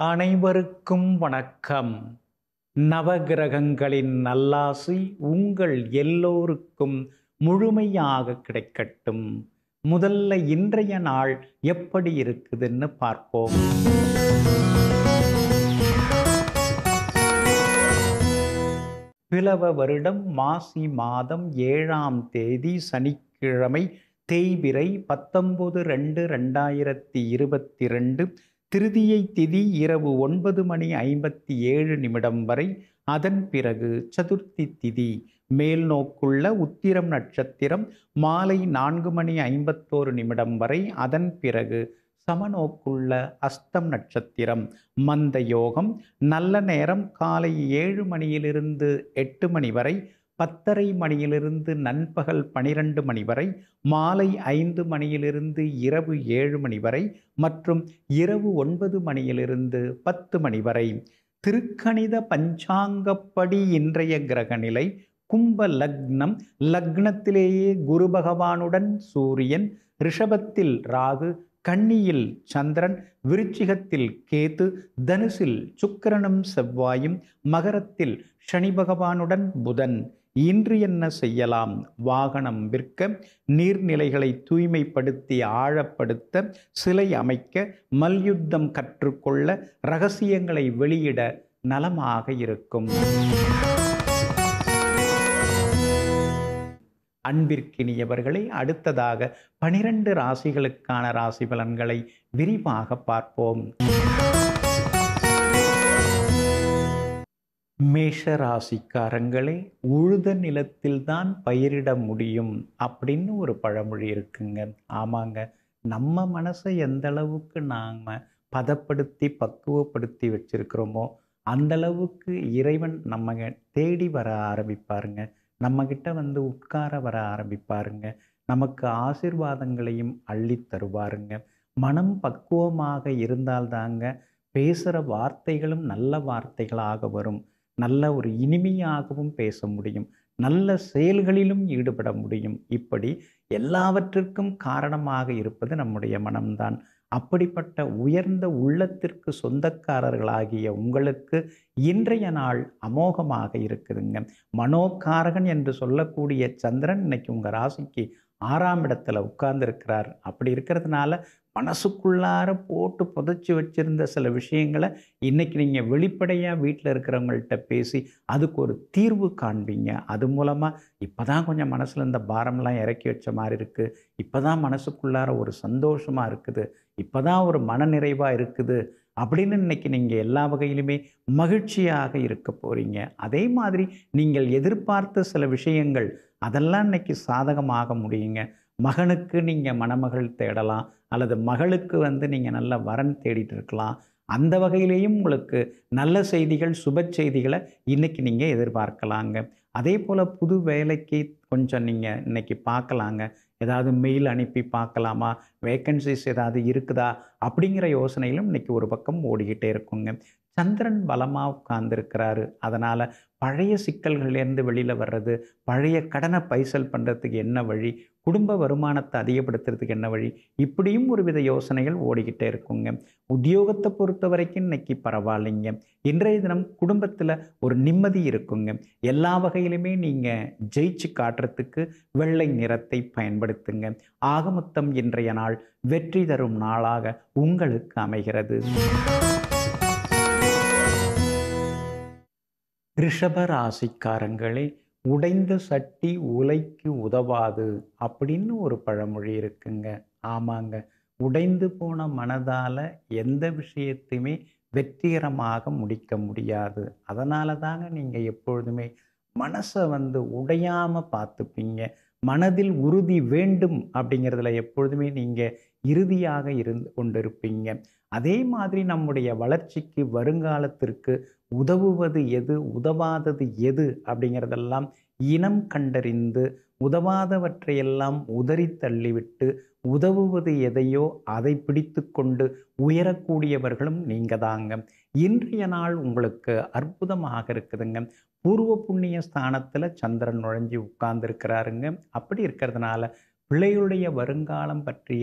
அனைவருக்கும் வணக்கம் நவகிரகங்களின் நல்லாசி உங்கள் எல்லோருக்கும் முழுமையாக கிடைக்கட்டும் முதல்ல இன்றைய நாள் எப்படி இருக்குதுன்னு பார்ப்போம் பிளவ வருடம் மாசி மாதம் ஏழாம் தேதி சனிக்கிழமை தேய்பிறை பத்தொன்பது ரெண்டு ரெண்டாயிரத்தி இருபத்தி ரெண்டு திருதியை திதி இரவு ஒன்பது மணி ஐம்பத்தி ஏழு நிமிடம் வரை அதன் பிறகு சதுர்த்தி திதி மேல் நோக்குள்ள உத்திரம் நட்சத்திரம் மாலை நான்கு மணி ஐம்பத்தோரு நிமிடம் வரை அதன் பிறகு சமநோக்குள்ள அஸ்தம் நட்சத்திரம் மந்த யோகம் நல்ல நேரம் காலை ஏழு மணியிலிருந்து எட்டு மணி வரை பத்தரை மணியிலிருந்து நண்பகல் பனிரெண்டு மணி வரை மாலை ஐந்து மணியிலிருந்து இரவு ஏழு மணி வரை மற்றும் இரவு ஒன்பது மணியிலிருந்து பத்து மணி வரை திருக்கணித பஞ்சாங்கப்படி இன்றைய கிரகநிலை கும்ப லக்னம் லக்னத்திலேயே குரு பகவானுடன் சூரியன் ரிஷபத்தில் ராகு கன்னியில் சந்திரன் விருச்சிகத்தில் கேது தனுசில் சுக்கிரனும் செவ்வாயும் மகரத்தில் சனி பகவானுடன் புதன் இன்று என்ன செய்யலாம் வாகனம் விற்க நீர்நிலைகளை தூய்மைப்படுத்தி ஆழப்படுத்த சிலை அமைக்க மல்யுத்தம் கற்றுக்கொள்ள ரகசியங்களை வெளியிட நலமாக இருக்கும் அன்பிற்கினியவர்களை அடுத்ததாக பனிரெண்டு ராசிகளுக்கான ராசி பலன்களை விரிவாக பார்ப்போம் மேஷ ராசிக்காரங்களே உழுத நிலத்தில்தான் பயிரிட முடியும் அப்படின்னு ஒரு பழமொழி இருக்குங்க ஆமாங்க நம்ம மனசை எந்த அளவுக்கு நாம் பதப்படுத்தி பக்குவப்படுத்தி வச்சிருக்கிறோமோ அந்த அளவுக்கு இறைவன் நம்ம தேடி வர ஆரம்பிப்பாருங்க நம்மக்கிட்ட வந்து உட்கார வர ஆரம்பிப்பாருங்க நமக்கு ஆசிர்வாதங்களையும் அள்ளி தருவாருங்க மனம் பக்குவமாக இருந்தால்தாங்க பேசுகிற வார்த்தைகளும் நல்ல வார்த்தைகளாக வரும் நல்ல ஒரு இனிமையாகவும் பேச முடியும் நல்ல செயல்களிலும் ஈடுபட முடியும் இப்படி எல்லாவற்றிற்கும் காரணமாக இருப்பது நம்முடைய மனம்தான் அப்படிப்பட்ட உயர்ந்த உள்ளத்திற்கு சொந்தக்காரர்களாகிய உங்களுக்கு இன்றைய நாள் அமோகமாக இருக்குதுங்க மனோகாரகன் என்று சொல்லக்கூடிய சந்திரன் இன்னைக்கு உங்கள் ராசிக்கு ஆறாம் இடத்துல உட்கார்ந்துருக்கிறார் அப்படி இருக்கிறதுனால மனசுக்குள்ளார போட்டு புதைச்சி வச்சிருந்த சில விஷயங்களை இன்றைக்கி நீங்கள் வெளிப்படையாக வீட்டில் இருக்கிறவங்கள்ட்ட பேசி அதுக்கு ஒரு தீர்வு காண்பீங்க அது மூலமாக இப்போ தான் கொஞ்சம் மனசில் இந்த பாரம்லாம் இறக்கி வச்ச மாதிரி இருக்குது இப்போ தான் மனசுக்குள்ளார ஒரு சந்தோஷமாக இருக்குது இப்போ தான் ஒரு மனநிறைவாக இருக்குது அப்படின்னு இன்னைக்கு நீங்கள் எல்லா வகையிலுமே மகிழ்ச்சியாக இருக்க போகிறீங்க அதே மாதிரி நீங்கள் எதிர்பார்த்த சில விஷயங்கள் அதெல்லாம் இன்னைக்கு சாதகமாக முடியுங்க மகனுக்கு நீங்கள் மணமகள் தேடலாம் அல்லது மகளுக்கு வந்து நீங்கள் நல்ல வரன் தேடிட்டு இருக்கலாம் அந்த வகையிலேயும் உங்களுக்கு நல்ல செய்திகள் சுப செய்திகளை இன்றைக்கி நீங்கள் எதிர்பார்க்கலாங்க அதே போல் புது வேலைக்கு கொஞ்சம் நீங்கள் இன்றைக்கி பார்க்கலாங்க ஏதாவது மெயில் அனுப்பி பார்க்கலாமா வேக்கன்சிஸ் ஏதாவது இருக்குதா அப்படிங்கிற யோசனையிலும் இன்றைக்கி ஒரு பக்கம் ஓடிக்கிட்டே இருக்குங்க சந்திரன் பலமாக உட்கார்ந்துருக்கிறாரு அதனால் பழைய சிக்கல்கள்லேருந்து வெளியில் வர்றது பழைய கடனை பைசல் பண்ணுறதுக்கு என்ன வழி குடும்ப வருமானத்தை அதிகப்படுத்துறதுக்கு என்ன வழி இப்படியும் ஒரு வித யோசனைகள் ஓடிக்கிட்டே இருக்குங்க உத்தியோகத்தை பொறுத்த வரைக்கும் இன்னைக்கு பரவாயில்லைங்க இன்றைய தினம் குடும்பத்தில் ஒரு நிம்மதி இருக்குங்க எல்லா வகையிலுமே நீங்கள் ஜெயிச்சு காட்டுறதுக்கு வெள்ளை நிறத்தை பயன்படுத்துங்க ஆகமொத்தம் இன்றைய நாள் வெற்றி தரும் நாளாக உங்களுக்கு அமைகிறது ரிஷப ராசிக்காரங்களே உடைந்த சட்டி உலைக்கு உதவாது அப்படின்னு ஒரு பழமொழி இருக்குங்க ஆமாங்க உடைந்து போன மனதால் எந்த விஷயத்தையுமே வெற்றிகரமாக முடிக்க முடியாது அதனால தாங்க நீங்கள் எப்பொழுதுமே மனசை வந்து உடையாமல் பார்த்துப்பீங்க மனதில் உறுதி வேண்டும் அப்படிங்கிறதுல எப்பொழுதுமே நீங்கள் இறுதியாக இருந்து கொண்டிருப்பீங்க அதே மாதிரி நம்முடைய வளர்ச்சிக்கு வருங்காலத்திற்கு உதவுவது எது உதவாதது எது அப்படிங்கிறதெல்லாம் இனம் கண்டறிந்து உதவாதவற்றையெல்லாம் உதறி தள்ளிவிட்டு உதவுவது எதையோ அதை பிடித்து கொண்டு உயரக்கூடியவர்களும் நீங்கள் தாங்க இன்றைய நாள் உங்களுக்கு அற்புதமாக இருக்குதுங்க பூர்வ புண்ணிய ஸ்தானத்தில் சந்திரன் நுழைஞ்சி உட்கார்ந்துருக்கிறாருங்க அப்படி இருக்கிறதுனால பிள்ளைகளுடைய வருங்காலம் பற்றிய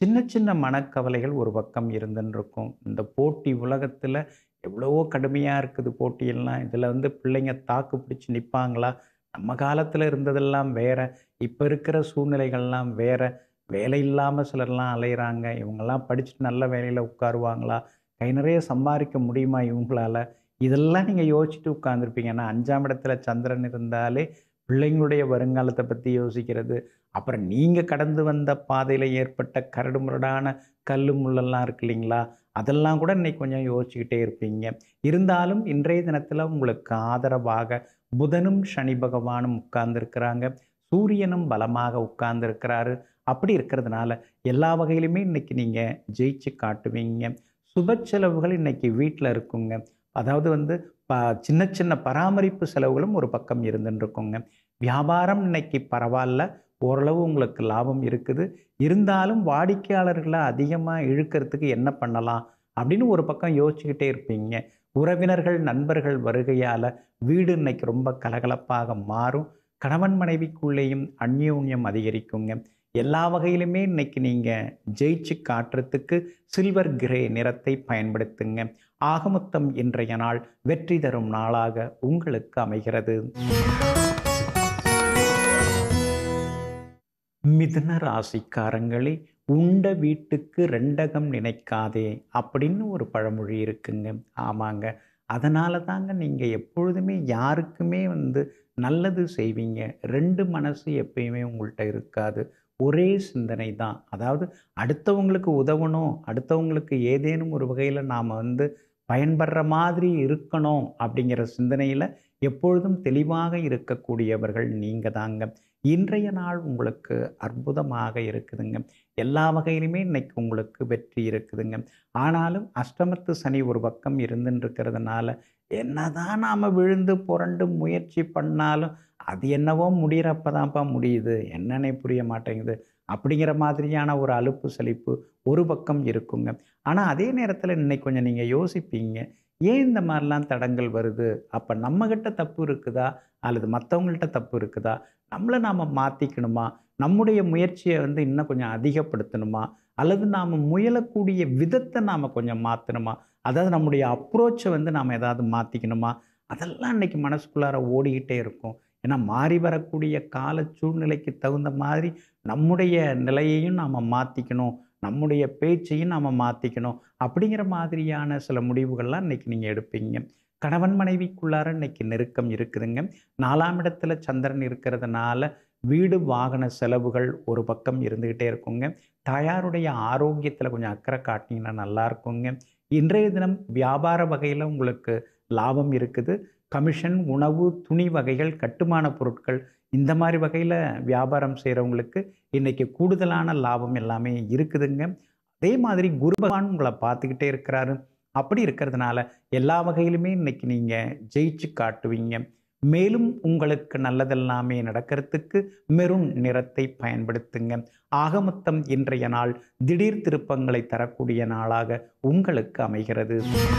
சின்ன சின்ன மனக்கவலைகள் ஒரு பக்கம் இருந்துன்னு இருக்கும் இந்த போட்டி உலகத்தில் எவ்வளவோ கடுமையாக இருக்குது போட்டியெல்லாம் இதில் வந்து பிள்ளைங்க தாக்கு பிடிச்சி நிற்பாங்களா நம்ம காலத்தில் இருந்ததெல்லாம் வேற இப்போ இருக்கிற சூழ்நிலைகள்லாம் வேற வேலை இல்லாமல் சிலர்லாம் அலையிறாங்க இவங்கெல்லாம் படிச்சுட்டு நல்ல வேலையில் உட்காருவாங்களா கை நிறைய சம்பாதிக்க முடியுமா இவங்களால இதெல்லாம் நீங்கள் யோசிச்சுட்டு உட்காந்துருப்பீங்க ஏன்னா அஞ்சாம் இடத்துல சந்திரன் இருந்தாலே பிள்ளைங்களுடைய வருங்காலத்தை பற்றி யோசிக்கிறது அப்புறம் நீங்கள் கடந்து வந்த பாதையில் ஏற்பட்ட கரடு முரடான கல் முள்ளெல்லாம் இருக்கு இல்லைங்களா அதெல்லாம் கூட இன்னைக்கு கொஞ்சம் யோசிச்சுக்கிட்டே இருப்பீங்க இருந்தாலும் இன்றைய தினத்தில் உங்களுக்கு ஆதரவாக புதனும் சனி பகவானும் உட்கார்ந்துருக்கிறாங்க சூரியனும் பலமாக உட்கார்ந்துருக்கிறாரு அப்படி இருக்கிறதுனால எல்லா வகையிலுமே இன்னைக்கு நீங்கள் ஜெயிச்சு காட்டுவீங்க சுப செலவுகள் இன்னைக்கு வீட்டில் இருக்குங்க அதாவது வந்து ப சின்ன சின்ன பராமரிப்பு செலவுகளும் ஒரு பக்கம் இருந்துன்னு இருக்குங்க வியாபாரம் இன்னைக்கு பரவாயில்ல ஓரளவு உங்களுக்கு லாபம் இருக்குது இருந்தாலும் வாடிக்கையாளர்களை அதிகமாக இழுக்கிறதுக்கு என்ன பண்ணலாம் அப்படின்னு ஒரு பக்கம் யோசிச்சுக்கிட்டே இருப்பீங்க உறவினர்கள் நண்பர்கள் வருகையால் வீடு இன்னைக்கு ரொம்ப கலகலப்பாக மாறும் கணவன் மனைவிக்குள்ளேயும் அந்யோன்யம் அதிகரிக்குங்க எல்லா வகையிலுமே இன்னைக்கு நீங்கள் ஜெயிச்சு காட்டுறதுக்கு சில்வர் கிரே நிறத்தை பயன்படுத்துங்க ஆகமொத்தம் இன்றைய நாள் வெற்றி தரும் நாளாக உங்களுக்கு அமைகிறது மிதுன ராசிக்காரங்களே உண்ட வீட்டுக்கு ரெண்டகம் நினைக்காதே அப்படின்னு ஒரு பழமொழி இருக்குங்க ஆமாங்க அதனால தாங்க நீங்கள் எப்பொழுதுமே யாருக்குமே வந்து நல்லது செய்வீங்க ரெண்டு மனசு எப்பயுமே உங்கள்கிட்ட இருக்காது ஒரே சிந்தனை தான் அதாவது அடுத்தவங்களுக்கு உதவணும் அடுத்தவங்களுக்கு ஏதேனும் ஒரு வகையில் நாம் வந்து பயன்படுற மாதிரி இருக்கணும் அப்படிங்கிற சிந்தனையில் எப்பொழுதும் தெளிவாக இருக்கக்கூடியவர்கள் நீங்கள் தாங்க இன்றைய நாள் உங்களுக்கு அற்புதமாக இருக்குதுங்க எல்லா வகையிலுமே இன்னைக்கு உங்களுக்கு வெற்றி இருக்குதுங்க ஆனாலும் அஷ்டமத்து சனி ஒரு பக்கம் இருந்துன்னு இருக்கிறதுனால என்னதான் நாம் விழுந்து புரண்டு முயற்சி பண்ணாலும் அது என்னவோ முடிகிறப்ப தான்ப்பா முடியுது என்னன்னே புரிய மாட்டேங்குது அப்படிங்கிற மாதிரியான ஒரு அலுப்பு சலிப்பு ஒரு பக்கம் இருக்குங்க ஆனால் அதே நேரத்தில் இன்னைக்கு கொஞ்சம் நீங்கள் யோசிப்பீங்க ஏன் இந்த மாதிரிலாம் தடங்கள் வருது அப்போ நம்மக்கிட்ட தப்பு இருக்குதா அல்லது மற்றவங்கள்ட்ட தப்பு இருக்குதா நம்மளை நாம் மாற்றிக்கணுமா நம்முடைய முயற்சியை வந்து இன்னும் கொஞ்சம் அதிகப்படுத்தணுமா அல்லது நாம் முயலக்கூடிய விதத்தை நாம் கொஞ்சம் மாற்றணுமா அதாவது நம்முடைய அப்ரோச்சை வந்து நாம் ஏதாவது மாற்றிக்கணுமா அதெல்லாம் இன்னைக்கு மனசுக்குள்ளார ஓடிக்கிட்டே இருக்கும் ஏன்னா மாறி வரக்கூடிய கால சூழ்நிலைக்கு தகுந்த மாதிரி நம்முடைய நிலையையும் நாம் மாற்றிக்கணும் நம்முடைய பேச்சையும் நாம் மாற்றிக்கணும் அப்படிங்கிற மாதிரியான சில முடிவுகள்லாம் இன்னைக்கு நீங்கள் எடுப்பீங்க கணவன் மனைவிக்குள்ளார இன்னைக்கு நெருக்கம் இருக்குதுங்க நாலாம் இடத்துல சந்திரன் இருக்கிறதுனால வீடு வாகன செலவுகள் ஒரு பக்கம் இருந்துக்கிட்டே இருக்குங்க தாயாருடைய ஆரோக்கியத்தில் கொஞ்சம் அக்கறை காட்டினீங்கன்னா நல்லா இருக்குங்க இன்றைய தினம் வியாபார வகையில் உங்களுக்கு லாபம் இருக்குது கமிஷன் உணவு துணி வகைகள் கட்டுமான பொருட்கள் இந்த மாதிரி வகையில் வியாபாரம் செய்கிறவங்களுக்கு இன்றைக்கி கூடுதலான லாபம் எல்லாமே இருக்குதுங்க அதே மாதிரி குரு பகவான் உங்களை பார்த்துக்கிட்டே இருக்கிறாரு அப்படி இருக்கிறதுனால எல்லா வகையிலுமே இன்னைக்கு நீங்கள் ஜெயிச்சு காட்டுவீங்க மேலும் உங்களுக்கு நல்லதெல்லாமே நடக்கிறதுக்கு மெருண் நிறத்தை பயன்படுத்துங்க ஆகமொத்தம் இன்றைய நாள் திடீர் திருப்பங்களை தரக்கூடிய நாளாக உங்களுக்கு அமைகிறது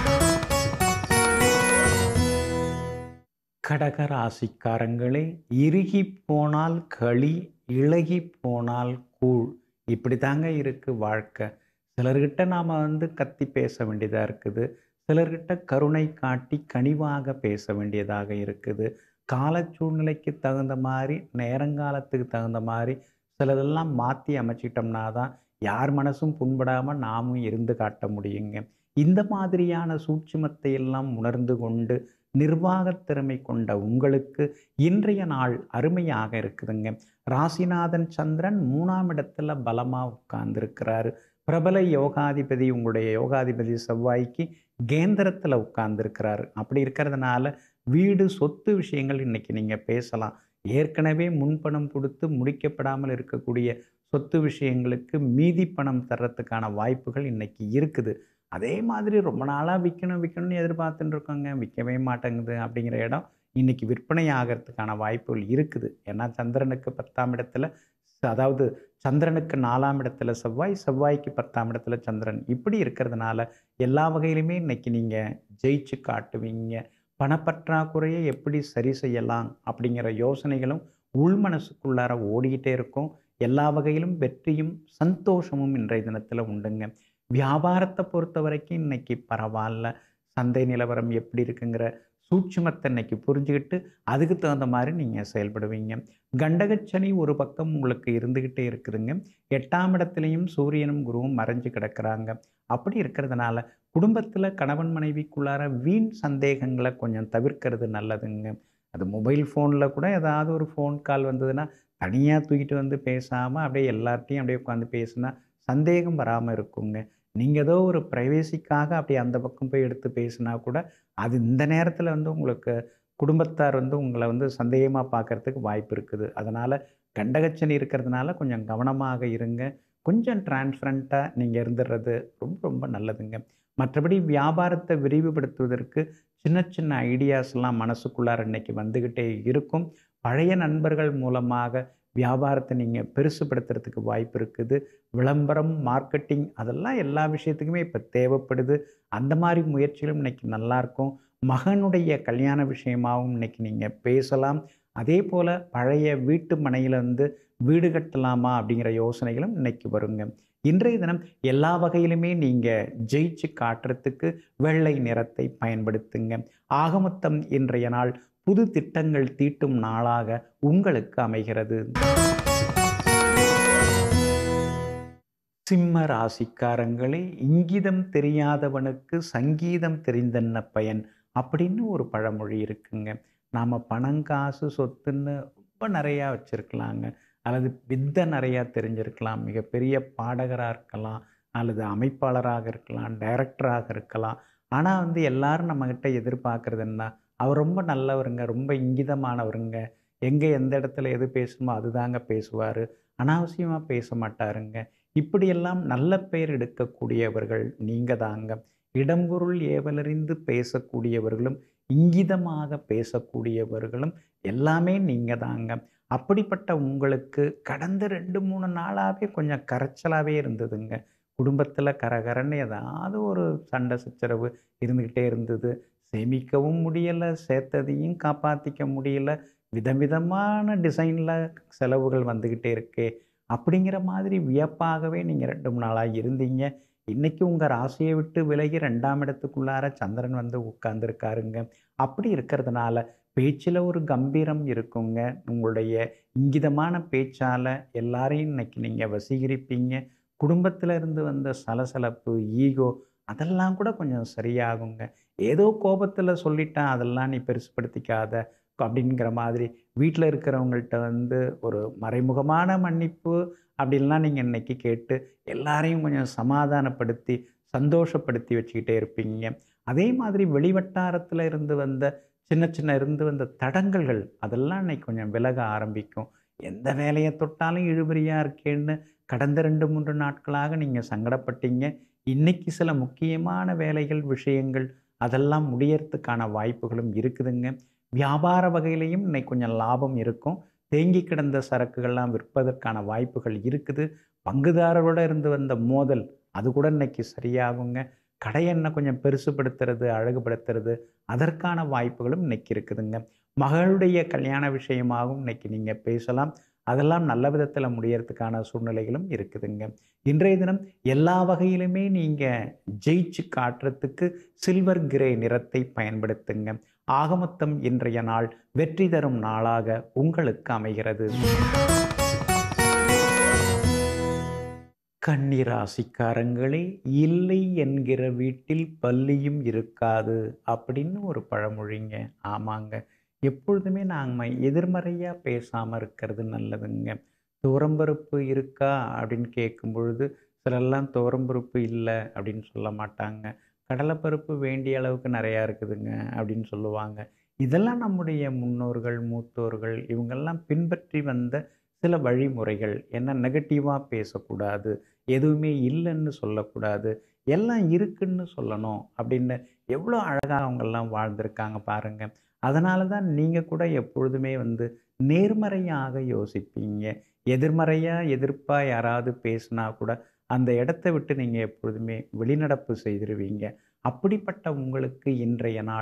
கடக ராசிக்காரங்களே இறுகி போனால் களி இழகி போனால் கூழ் இப்படி தாங்க இருக்குது வாழ்க்கை சிலர்கிட்ட நாம் வந்து கத்தி பேச வேண்டியதாக இருக்குது சிலர்கிட்ட கருணை காட்டி கனிவாக பேச வேண்டியதாக இருக்குது கால சூழ்நிலைக்கு தகுந்த மாதிரி நேரங்காலத்துக்கு தகுந்த மாதிரி சிலதெல்லாம் மாற்றி அமைச்சிட்டோம்னா தான் யார் மனசும் புண்படாமல் நாமும் இருந்து காட்ட முடியுங்க இந்த மாதிரியான சூட்சுமத்தை எல்லாம் உணர்ந்து கொண்டு நிர்வாகத் திறமை கொண்ட உங்களுக்கு இன்றைய நாள் அருமையாக இருக்குதுங்க ராசிநாதன் சந்திரன் மூணாம் இடத்துல பலமாக உட்கார்ந்துருக்கிறாரு பிரபல யோகாதிபதி உங்களுடைய யோகாதிபதி செவ்வாய்க்கு கேந்திரத்தில் உட்கார்ந்துருக்கிறாரு அப்படி இருக்கிறதுனால வீடு சொத்து விஷயங்கள் இன்னைக்கு நீங்கள் பேசலாம் ஏற்கனவே முன்பணம் கொடுத்து முடிக்கப்படாமல் இருக்கக்கூடிய சொத்து விஷயங்களுக்கு மீதி பணம் தர்றதுக்கான வாய்ப்புகள் இன்னைக்கு இருக்குது அதே மாதிரி ரொம்ப நாளாக விற்கணும் விற்கணும்னு எதிர்பார்த்துட்டு இருக்கோங்க விற்கவே மாட்டேங்குது அப்படிங்கிற இடம் இன்னைக்கு விற்பனை ஆகிறதுக்கான வாய்ப்புகள் இருக்குது ஏன்னா சந்திரனுக்கு பத்தாம் இடத்துல அதாவது சந்திரனுக்கு நாலாம் இடத்துல செவ்வாய் செவ்வாய்க்கு பத்தாம் இடத்துல சந்திரன் இப்படி இருக்கிறதுனால எல்லா வகையிலுமே இன்னைக்கு நீங்கள் ஜெயிச்சு காட்டுவீங்க பணப்பற்றாக்குறையை எப்படி சரி செய்யலாம் அப்படிங்கிற யோசனைகளும் உள் மனசுக்குள்ளார ஓடிக்கிட்டே இருக்கும் எல்லா வகையிலும் வெற்றியும் சந்தோஷமும் இன்றைய தினத்தில் உண்டுங்க வியாபாரத்தை பொறுத்த வரைக்கும் இன்னைக்கு பரவாயில்ல சந்தை நிலவரம் எப்படி இருக்குங்கிற சூட்சுமத்தை இன்னைக்கு புரிஞ்சுக்கிட்டு அதுக்கு தகுந்த மாதிரி நீங்கள் செயல்படுவீங்க கண்டகச்சனி ஒரு பக்கம் உங்களுக்கு இருந்துக்கிட்டே இருக்குதுங்க எட்டாம் இடத்துலையும் சூரியனும் குருவும் மறைஞ்சு கிடக்கிறாங்க அப்படி இருக்கிறதுனால குடும்பத்தில் கணவன் மனைவிக்குள்ளார வீண் சந்தேகங்களை கொஞ்சம் தவிர்க்கிறது நல்லதுங்க அது மொபைல் ஃபோனில் கூட ஏதாவது ஒரு ஃபோன் கால் வந்ததுன்னா தனியாக தூக்கிட்டு வந்து பேசாமல் அப்படியே எல்லார்ட்டையும் அப்படியே உட்காந்து பேசுனா சந்தேகம் வராமல் இருக்குங்க நீங்கள் ஏதோ ஒரு ப்ரைவேசிக்காக அப்படி அந்த பக்கம் போய் எடுத்து பேசினா கூட அது இந்த நேரத்தில் வந்து உங்களுக்கு குடும்பத்தார் வந்து உங்களை வந்து சந்தேகமாக பார்க்கறதுக்கு வாய்ப்பு இருக்குது அதனால் கண்டகச்சனி இருக்கிறதுனால கொஞ்சம் கவனமாக இருங்க கொஞ்சம் டிரான்ஸ்பரண்ட்டாக நீங்கள் இருந்துடுறது ரொம்ப ரொம்ப நல்லதுங்க மற்றபடி வியாபாரத்தை விரிவுபடுத்துவதற்கு சின்ன சின்ன ஐடியாஸ்லாம் மனசுக்குள்ளார இன்னைக்கு வந்துக்கிட்டே இருக்கும் பழைய நண்பர்கள் மூலமாக வியாபாரத்தை நீங்கள் பெருசுப்படுத்துறதுக்கு வாய்ப்பு இருக்குது விளம்பரம் மார்க்கெட்டிங் அதெல்லாம் எல்லா விஷயத்துக்குமே இப்போ தேவைப்படுது அந்த மாதிரி முயற்சிகளும் இன்னைக்கு நல்லாயிருக்கும் மகனுடைய கல்யாண விஷயமாகவும் இன்னைக்கு நீங்கள் பேசலாம் அதே போல் பழைய வீட்டு மனையில் வந்து வீடு கட்டலாமா அப்படிங்கிற யோசனைகளும் இன்னைக்கு வருங்க இன்றைய தினம் எல்லா வகையிலுமே நீங்கள் ஜெயிச்சு காட்டுறதுக்கு வெள்ளை நிறத்தை பயன்படுத்துங்க ஆகமொத்தம் இன்றைய நாள் புது திட்டங்கள் தீட்டும் நாளாக உங்களுக்கு அமைகிறது சிம்ம ராசிக்காரங்களே இங்கிதம் தெரியாதவனுக்கு சங்கீதம் தெரிந்தென்ன பயன் அப்படின்னு ஒரு பழமொழி இருக்குங்க நாம் பணம் காசு சொத்துன்னு ரொம்ப நிறையா வச்சுருக்கலாங்க அல்லது வித்தை நிறையா தெரிஞ்சிருக்கலாம் மிகப்பெரிய பாடகராக இருக்கலாம் அல்லது அமைப்பாளராக இருக்கலாம் டைரக்டராக இருக்கலாம் ஆனால் வந்து எல்லாரும் நம்மக்கிட்ட எதிர்பார்க்குறது என்ன அவர் ரொம்ப நல்லவருங்க ரொம்ப இங்கிதமானவருங்க எங்கே எந்த இடத்துல எது பேசணுமோ அதுதாங்க பேசுவார் அனாவசியமாக பேச மாட்டாருங்க இப்படியெல்லாம் நல்ல பெயர் எடுக்கக்கூடியவர்கள் நீங்கள் தாங்க இடம்பொருள் ஏவலறிந்து பேசக்கூடியவர்களும் இங்கிதமாக பேசக்கூடியவர்களும் எல்லாமே நீங்கள் தாங்க அப்படிப்பட்ட உங்களுக்கு கடந்த ரெண்டு மூணு நாளாகவே கொஞ்சம் கரைச்சலாகவே இருந்ததுங்க குடும்பத்தில் கரகரன்னு ஏதாவது ஒரு சண்டை சச்சரவு இருந்துக்கிட்டே இருந்தது சேமிக்கவும் முடியலை சேர்த்ததையும் காப்பாற்றிக்க முடியல விதவிதமான டிசைனில் செலவுகள் வந்துக்கிட்டே இருக்கே அப்படிங்கிற மாதிரி வியப்பாகவே நீங்கள் ரெண்டு மூணு நாளாக இருந்தீங்க இன்றைக்கி உங்கள் ராசியை விட்டு விலகி ரெண்டாம் இடத்துக்குள்ளார சந்திரன் வந்து உட்கார்ந்துருக்காருங்க அப்படி இருக்கிறதுனால பேச்சில் ஒரு கம்பீரம் இருக்குங்க உங்களுடைய இங்கிதமான பேச்சால் எல்லாரையும் இன்னைக்கு நீங்கள் வசீகரிப்பீங்க குடும்பத்தில் இருந்து வந்த சலசலப்பு ஈகோ அதெல்லாம் கூட கொஞ்சம் சரியாகுங்க ஏதோ கோபத்தில் சொல்லிட்டேன் அதெல்லாம் நீ பெருசுப்படுத்திக்காத அப்படிங்கிற மாதிரி வீட்டில் இருக்கிறவங்கள்ட்ட வந்து ஒரு மறைமுகமான மன்னிப்பு அப்படின்லாம் நீங்கள் இன்னைக்கு கேட்டு எல்லாரையும் கொஞ்சம் சமாதானப்படுத்தி சந்தோஷப்படுத்தி வச்சுக்கிட்டே இருப்பீங்க அதே மாதிரி வெளிவட்டாரத்தில் இருந்து வந்த சின்ன சின்ன இருந்து வந்த தடங்கல்கள் அதெல்லாம் இன்னைக்கு கொஞ்சம் விலக ஆரம்பிக்கும் எந்த வேலையை தொட்டாலும் இழுபறியாக இருக்கேன்னு கடந்த ரெண்டு மூன்று நாட்களாக நீங்கள் சங்கடப்பட்டீங்க இன்னைக்கு சில முக்கியமான வேலைகள் விஷயங்கள் அதெல்லாம் முடியறதுக்கான வாய்ப்புகளும் இருக்குதுங்க வியாபார வகையிலையும் இன்னைக்கு கொஞ்சம் லாபம் இருக்கும் தேங்கி கிடந்த சரக்குகள்லாம் விற்பதற்கான வாய்ப்புகள் இருக்குது பங்குதாரரோட இருந்து வந்த மோதல் அது கூட இன்னைக்கு சரியாகுங்க கடையெண்ணை கொஞ்சம் பெருசுப்படுத்துறது அழகுபடுத்துறது அதற்கான வாய்ப்புகளும் இன்னைக்கு இருக்குதுங்க மகளுடைய கல்யாண விஷயமாகவும் இன்னைக்கு நீங்கள் பேசலாம் அதெல்லாம் நல்ல விதத்தில் முடியறதுக்கான சூழ்நிலைகளும் இருக்குதுங்க இன்றைய தினம் எல்லா வகையிலுமே நீங்கள் ஜெயிச்சு காட்டுறதுக்கு சில்வர் கிரே நிறத்தை பயன்படுத்துங்க ஆகமொத்தம் இன்றைய நாள் வெற்றி தரும் நாளாக உங்களுக்கு அமைகிறது கன்னிராசிக்காரங்களே இல்லை என்கிற வீட்டில் பள்ளியும் இருக்காது அப்படின்னு ஒரு பழமொழிங்க ஆமாங்க எப்பொழுதுமே நாங்கள் எதிர்மறையாக பேசாமல் இருக்கிறது நல்லதுங்க துவரம்பருப்பு இருக்கா அப்படின்னு கேட்கும் பொழுது சிலர்லாம் துவரம்பருப்பு இல்லை அப்படின்னு சொல்ல மாட்டாங்க கடலைப்பருப்பு வேண்டிய அளவுக்கு நிறையா இருக்குதுங்க அப்படின்னு சொல்லுவாங்க இதெல்லாம் நம்முடைய முன்னோர்கள் மூத்தோர்கள் இவங்கெல்லாம் பின்பற்றி வந்த சில வழிமுறைகள் என்ன நெகட்டிவாக பேசக்கூடாது எதுவுமே இல்லைன்னு சொல்லக்கூடாது எல்லாம் இருக்குன்னு சொல்லணும் அப்படின்னு எவ்வளோ அழகாக அவங்கெல்லாம் வாழ்ந்திருக்காங்க பாருங்கள் அதனால தான் நீங்கள் கூட எப்பொழுதுமே வந்து நேர்மறையாக யோசிப்பீங்க எதிர்மறையாக எதிர்ப்பாக யாராவது பேசுனா கூட அந்த இடத்த விட்டு நீங்கள் எப்பொழுதுமே வெளிநடப்பு செய்திருவீங்க அப்படிப்பட்ட உங்களுக்கு இன்றைய நாள்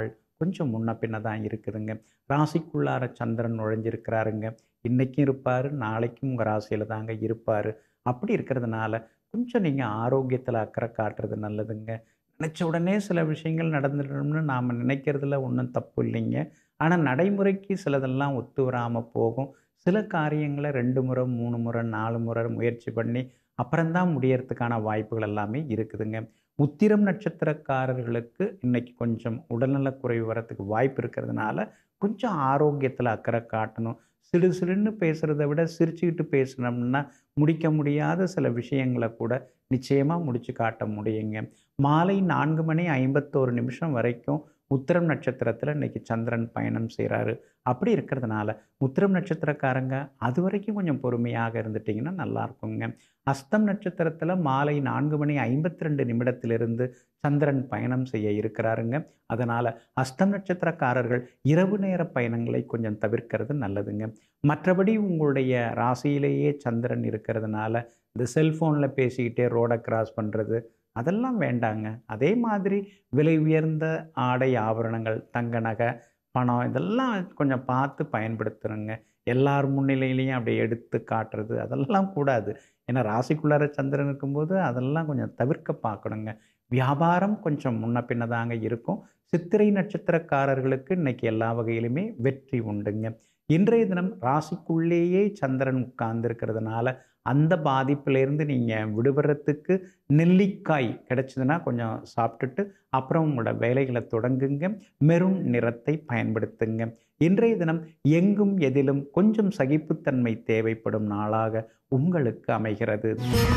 கொஞ்சம் முன்ன பின்ன தான் இருக்குதுங்க ராசிக்குள்ளார சந்திரன் நுழைஞ்சிருக்கிறாருங்க இன்றைக்கும் இருப்பார் நாளைக்கும் உங்கள் ராசியில் தாங்க இருப்பார் அப்படி இருக்கிறதுனால கொஞ்சம் நீங்கள் ஆரோக்கியத்தில் அக்கறை காட்டுறது நல்லதுங்க நினச்ச உடனே சில விஷயங்கள் நடந்துடணும்னு நாம் நினைக்கிறதுல ஒன்றும் தப்பு இல்லைங்க ஆனால் நடைமுறைக்கு சிலதெல்லாம் ஒத்து வராமல் போகும் சில காரியங்களை ரெண்டு முறை மூணு முறை நாலு முறை முயற்சி பண்ணி அப்புறம்தான் முடியறதுக்கான வாய்ப்புகள் எல்லாமே இருக்குதுங்க உத்திரம் நட்சத்திரக்காரர்களுக்கு இன்னைக்கு கொஞ்சம் உடல்நலக் குறைவு வரத்துக்கு வாய்ப்பு இருக்கிறதுனால கொஞ்சம் ஆரோக்கியத்தில் அக்கறை காட்டணும் சிடு சிடுன்னு பேசுகிறத விட சிரிச்சுக்கிட்டு பேசினோம்னா முடிக்க முடியாத சில விஷயங்களை கூட நிச்சயமாக முடிச்சு காட்ட முடியுங்க மாலை நான்கு மணி ஐம்பத்தோரு நிமிஷம் வரைக்கும் உத்திரம் நட்சத்திரத்தில் இன்னைக்கு சந்திரன் பயணம் செய்கிறாரு அப்படி இருக்கிறதுனால உத்திரம் நட்சத்திரக்காரங்க அது வரைக்கும் கொஞ்சம் பொறுமையாக இருந்துட்டிங்கன்னா நல்லா இருக்குங்க அஸ்தம் நட்சத்திரத்தில் மாலை நான்கு மணி ஐம்பத்தி ரெண்டு நிமிடத்திலிருந்து சந்திரன் பயணம் செய்ய இருக்கிறாருங்க அதனால் அஸ்தம் நட்சத்திரக்காரர்கள் இரவு நேர பயணங்களை கொஞ்சம் தவிர்க்கிறது நல்லதுங்க மற்றபடி உங்களுடைய ராசியிலேயே சந்திரன் இருக்கிறதுனால இந்த செல்ஃபோனில் பேசிக்கிட்டே ரோடை கிராஸ் பண்ணுறது அதெல்லாம் வேண்டாங்க அதே மாதிரி விலை உயர்ந்த ஆடை ஆபரணங்கள் தங்க நகை பணம் இதெல்லாம் கொஞ்சம் பார்த்து பயன்படுத்துகிறோங்க எல்லார் முன்னிலையிலையும் அப்படி எடுத்து காட்டுறது அதெல்லாம் கூடாது ஏன்னா ராசிக்குள்ளார சந்திரன் இருக்கும்போது அதெல்லாம் கொஞ்சம் தவிர்க்க பார்க்கணுங்க வியாபாரம் கொஞ்சம் முன்ன பின்ன தாங்க இருக்கும் சித்திரை நட்சத்திரக்காரர்களுக்கு இன்னைக்கு எல்லா வகையிலுமே வெற்றி உண்டுங்க இன்றைய தினம் ராசிக்குள்ளேயே சந்திரன் உட்கார்ந்துருக்கிறதுனால அந்த பாதிப்பிலேருந்து நீங்கள் விடுபடுறதுக்கு நெல்லிக்காய் கிடைச்சதுன்னா கொஞ்சம் சாப்பிட்டுட்டு அப்புறம் உங்களோட வேலைகளை தொடங்குங்க மெரூன் நிறத்தை பயன்படுத்துங்க இன்றைய தினம் எங்கும் எதிலும் கொஞ்சம் சகிப்புத்தன்மை தேவைப்படும் நாளாக உங்களுக்கு அமைகிறது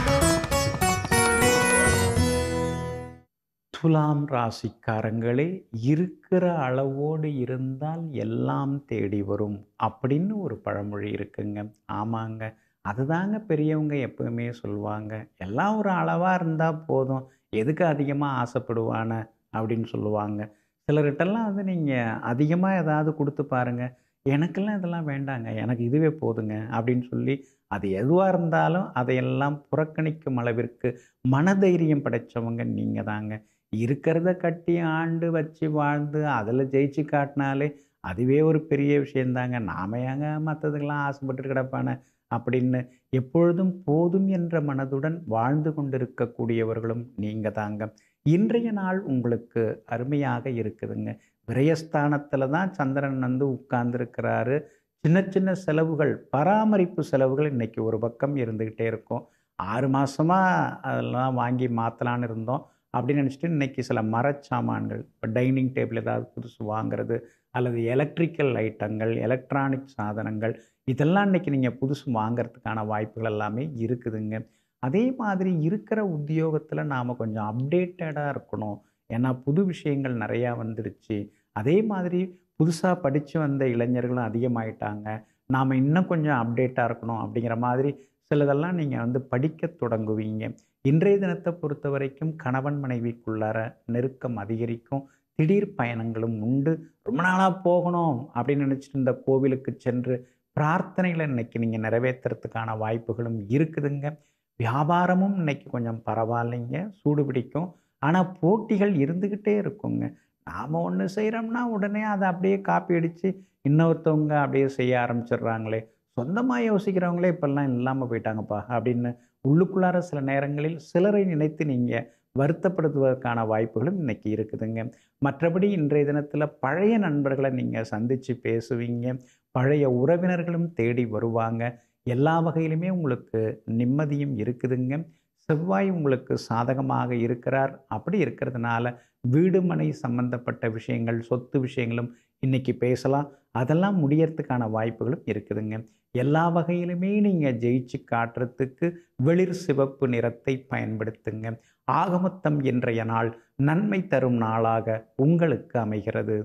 துலாம் ராசிக்காரங்களே இருக்கிற அளவோடு இருந்தால் எல்லாம் தேடி வரும் அப்படின்னு ஒரு பழமொழி இருக்குங்க ஆமாங்க அதுதாங்க பெரியவங்க எப்பவுமே சொல்லுவாங்க எல்லாம் ஒரு அளவாக இருந்தால் போதும் எதுக்கு அதிகமாக ஆசைப்படுவான அப்படின்னு சொல்லுவாங்க சிலர்கிட்டலாம் வந்து நீங்கள் அதிகமாக ஏதாவது கொடுத்து பாருங்கள் எனக்கெல்லாம் இதெல்லாம் வேண்டாங்க எனக்கு இதுவே போதுங்க அப்படின்னு சொல்லி அது எதுவாக இருந்தாலும் அதையெல்லாம் புறக்கணிக்கும் அளவிற்கு மனதைரியம் படைத்தவங்க நீங்கள் தாங்க இருக்கிறத கட்டி ஆண்டு வச்சு வாழ்ந்து அதில் ஜெயிச்சு காட்டினாலே அதுவே ஒரு பெரிய விஷயந்தாங்க நாம ஏங்க மற்றதுக்கெல்லாம் ஆசைப்பட்டு கிடப்பானே அப்படின்னு எப்பொழுதும் போதும் என்ற மனதுடன் வாழ்ந்து கொண்டிருக்கக்கூடியவர்களும் நீங்கள் தாங்க இன்றைய நாள் உங்களுக்கு அருமையாக இருக்குதுங்க விரயஸ்தானத்தில் தான் சந்திரன் வந்து உட்கார்ந்துருக்கிறாரு சின்ன சின்ன செலவுகள் பராமரிப்பு செலவுகள் இன்றைக்கி ஒரு பக்கம் இருந்துக்கிட்டே இருக்கும் ஆறு மாதமாக அதெல்லாம் வாங்கி மாற்றலான்னு இருந்தோம் அப்படின்னு நினச்சிட்டு இன்றைக்கி சில மரச்சாமான்கள் இப்போ டைனிங் டேபிள் ஏதாவது புதுசு வாங்குறது அல்லது எலக்ட்ரிக்கல் ஐட்டங்கள் எலக்ட்ரானிக் சாதனங்கள் இதெல்லாம் இன்றைக்கி நீங்கள் புதுசு வாங்கிறதுக்கான வாய்ப்புகள் எல்லாமே இருக்குதுங்க அதே மாதிரி இருக்கிற உத்தியோகத்தில் நாம் கொஞ்சம் அப்டேட்டடாக இருக்கணும் ஏன்னா புது விஷயங்கள் நிறையா வந்துடுச்சு அதே மாதிரி புதுசாக படித்து வந்த இளைஞர்களும் அதிகமாயிட்டாங்க நாம் இன்னும் கொஞ்சம் அப்டேட்டாக இருக்கணும் அப்படிங்கிற மாதிரி சிலதெல்லாம் நீங்கள் வந்து படிக்க தொடங்குவீங்க இன்றைய தினத்தை பொறுத்த வரைக்கும் கணவன் மனைவிக்குள்ளார நெருக்கம் அதிகரிக்கும் திடீர் பயணங்களும் உண்டு ரொம்ப நாளாக போகணும் அப்படின்னு நினச்சிட்டு இந்த கோவிலுக்கு சென்று பிரார்த்தனைகளை இன்னைக்கு நீங்கள் நிறைவேற்றுறதுக்கான வாய்ப்புகளும் இருக்குதுங்க வியாபாரமும் இன்னைக்கு கொஞ்சம் பரவாயில்லைங்க சூடு பிடிக்கும் ஆனால் போட்டிகள் இருந்துக்கிட்டே இருக்குங்க நாம் ஒன்று செய்கிறோம்னா உடனே அதை அப்படியே காப்பி அடித்து இன்னொருத்தவங்க அப்படியே செய்ய ஆரம்பிச்சிடுறாங்களே சொந்தமாக யோசிக்கிறவங்களே இப்போல்லாம் இல்லாமல் போயிட்டாங்கப்பா அப்படின்னு உள்ளுக்குள்ளார சில நேரங்களில் சிலரை நினைத்து நீங்கள் வருத்தப்படுத்துவதற்கான வாய்ப்புகளும் இன்னைக்கு இருக்குதுங்க மற்றபடி இன்றைய தினத்தில் பழைய நண்பர்களை நீங்கள் சந்தித்து பேசுவீங்க பழைய உறவினர்களும் தேடி வருவாங்க எல்லா வகையிலுமே உங்களுக்கு நிம்மதியும் இருக்குதுங்க செவ்வாய் உங்களுக்கு சாதகமாக இருக்கிறார் அப்படி இருக்கிறதுனால வீடு மனை சம்பந்தப்பட்ட விஷயங்கள் சொத்து விஷயங்களும் இன்னைக்கு பேசலாம் அதெல்லாம் முடியறதுக்கான வாய்ப்புகளும் இருக்குதுங்க எல்லா வகையிலுமே நீங்கள் ஜெயிச்சு காட்டுறதுக்கு வெளிர் சிவப்பு நிறத்தை பயன்படுத்துங்க ஆகமொத்தம் இன்றைய நாள் நன்மை தரும் நாளாக உங்களுக்கு அமைகிறது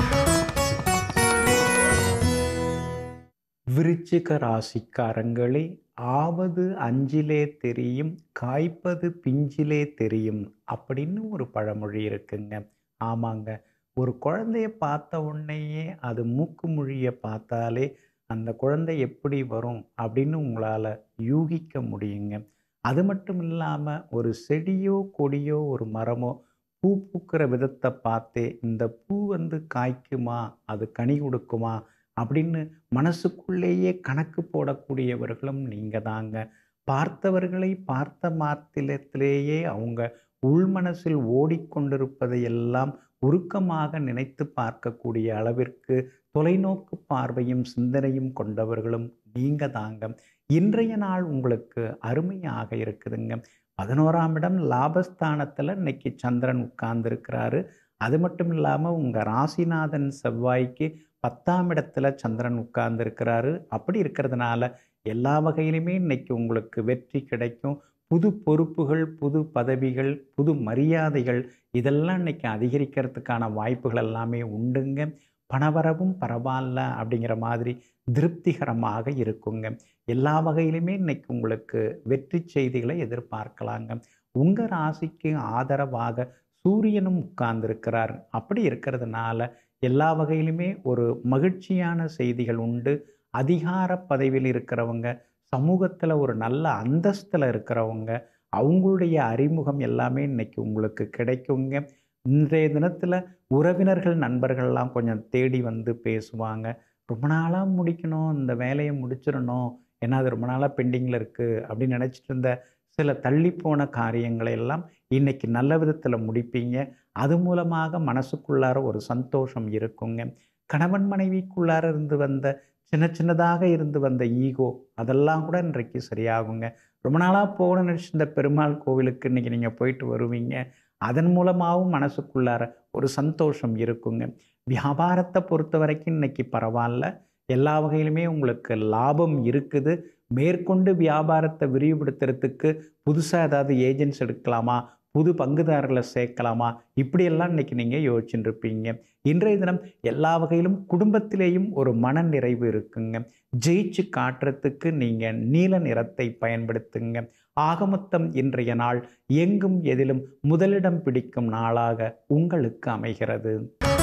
விருச்சிக ராசிக்காரங்களே ஆவது அஞ்சிலே தெரியும் காய்ப்பது பிஞ்சிலே தெரியும் அப்படின்னு ஒரு பழமொழி இருக்குங்க ஆமாங்க ஒரு குழந்தைய பார்த்த உடனேயே அது மூக்கு மொழியை பார்த்தாலே அந்த குழந்தை எப்படி வரும் அப்படின்னு உங்களால் யூகிக்க முடியுங்க அது மட்டும் இல்லாமல் ஒரு செடியோ கொடியோ ஒரு மரமோ பூ பூக்கிற விதத்தை பார்த்தே இந்த பூ வந்து காய்க்குமா அது கனி கொடுக்குமா அப்படின்னு மனசுக்குள்ளேயே கணக்கு போடக்கூடியவர்களும் நீங்கள் தாங்க பார்த்தவர்களை பார்த்த மாத்திரத்திலேயே அவங்க உள்மனசில் ஓடிக்கொண்டிருப்பதையெல்லாம் உருக்கமாக நினைத்து பார்க்கக்கூடிய அளவிற்கு தொலைநோக்கு பார்வையும் சிந்தனையும் கொண்டவர்களும் நீங்க தாங்க இன்றைய நாள் உங்களுக்கு அருமையாக இருக்குதுங்க பதினோராம் இடம் லாபஸ்தானத்தில் இன்னைக்கு சந்திரன் உட்கார்ந்துருக்கிறாரு அது மட்டும் இல்லாமல் உங்கள் ராசிநாதன் செவ்வாய்க்கு பத்தாம் இடத்துல சந்திரன் உட்கார்ந்துருக்கிறாரு அப்படி இருக்கிறதுனால எல்லா வகையிலுமே இன்னைக்கு உங்களுக்கு வெற்றி கிடைக்கும் புது பொறுப்புகள் புது பதவிகள் புது மரியாதைகள் இதெல்லாம் இன்னைக்கு அதிகரிக்கிறதுக்கான வாய்ப்புகள் எல்லாமே உண்டுங்க பணவரவும் பரவாயில்ல அப்படிங்கிற மாதிரி திருப்திகரமாக இருக்குங்க எல்லா வகையிலுமே இன்னைக்கு உங்களுக்கு வெற்றி செய்திகளை எதிர்பார்க்கலாங்க உங்கள் ராசிக்கு ஆதரவாக சூரியனும் உட்கார்ந்துருக்கிறார் அப்படி இருக்கிறதுனால எல்லா வகையிலுமே ஒரு மகிழ்ச்சியான செய்திகள் உண்டு அதிகார பதவியில் இருக்கிறவங்க சமூகத்தில் ஒரு நல்ல அந்தஸ்தில் இருக்கிறவங்க அவங்களுடைய அறிமுகம் எல்லாமே இன்னைக்கு உங்களுக்கு கிடைக்குங்க இன்றைய தினத்தில் உறவினர்கள் நண்பர்கள்லாம் கொஞ்சம் தேடி வந்து பேசுவாங்க ரொம்ப நாளாக முடிக்கணும் இந்த வேலையை முடிச்சிடணும் ஏன்னா அது ரொம்ப நாளாக பெண்டிங்கில் இருக்குது அப்படின்னு நினச்சிட்டு இருந்த சில தள்ளிப்போன காரியங்களை எல்லாம் இன்னைக்கு நல்ல விதத்தில் முடிப்பீங்க அது மூலமாக மனசுக்குள்ளார ஒரு சந்தோஷம் இருக்குங்க கணவன் மனைவிக்குள்ளார இருந்து வந்த சின்ன சின்னதாக இருந்து வந்த ஈகோ அதெல்லாம் கூட இன்றைக்கு சரியாகுங்க ரொம்ப நாளாக போகணும்னு நினச்சிருந்த பெருமாள் கோவிலுக்கு இன்றைக்கி நீங்கள் போயிட்டு வருவீங்க அதன் மூலமாகவும் மனசுக்குள்ளார ஒரு சந்தோஷம் இருக்குங்க வியாபாரத்தை பொறுத்த வரைக்கும் இன்னைக்கு பரவாயில்ல எல்லா வகையிலுமே உங்களுக்கு லாபம் இருக்குது மேற்கொண்டு வியாபாரத்தை விரிவுபடுத்துறதுக்கு புதுசாக ஏதாவது ஏஜென்ட்ஸ் எடுக்கலாமா புது பங்குதாரர்களை சேர்க்கலாமா இப்படியெல்லாம் இன்னைக்கு நீங்கள் யோசிச்சுட்டு இருப்பீங்க இன்றைய தினம் எல்லா வகையிலும் குடும்பத்திலேயும் ஒரு மன நிறைவு இருக்குங்க ஜெயிச்சு காட்டுறதுக்கு நீங்கள் நீல நிறத்தை பயன்படுத்துங்க ஆகமொத்தம் இன்றைய நாள் எங்கும் எதிலும் முதலிடம் பிடிக்கும் நாளாக உங்களுக்கு அமைகிறது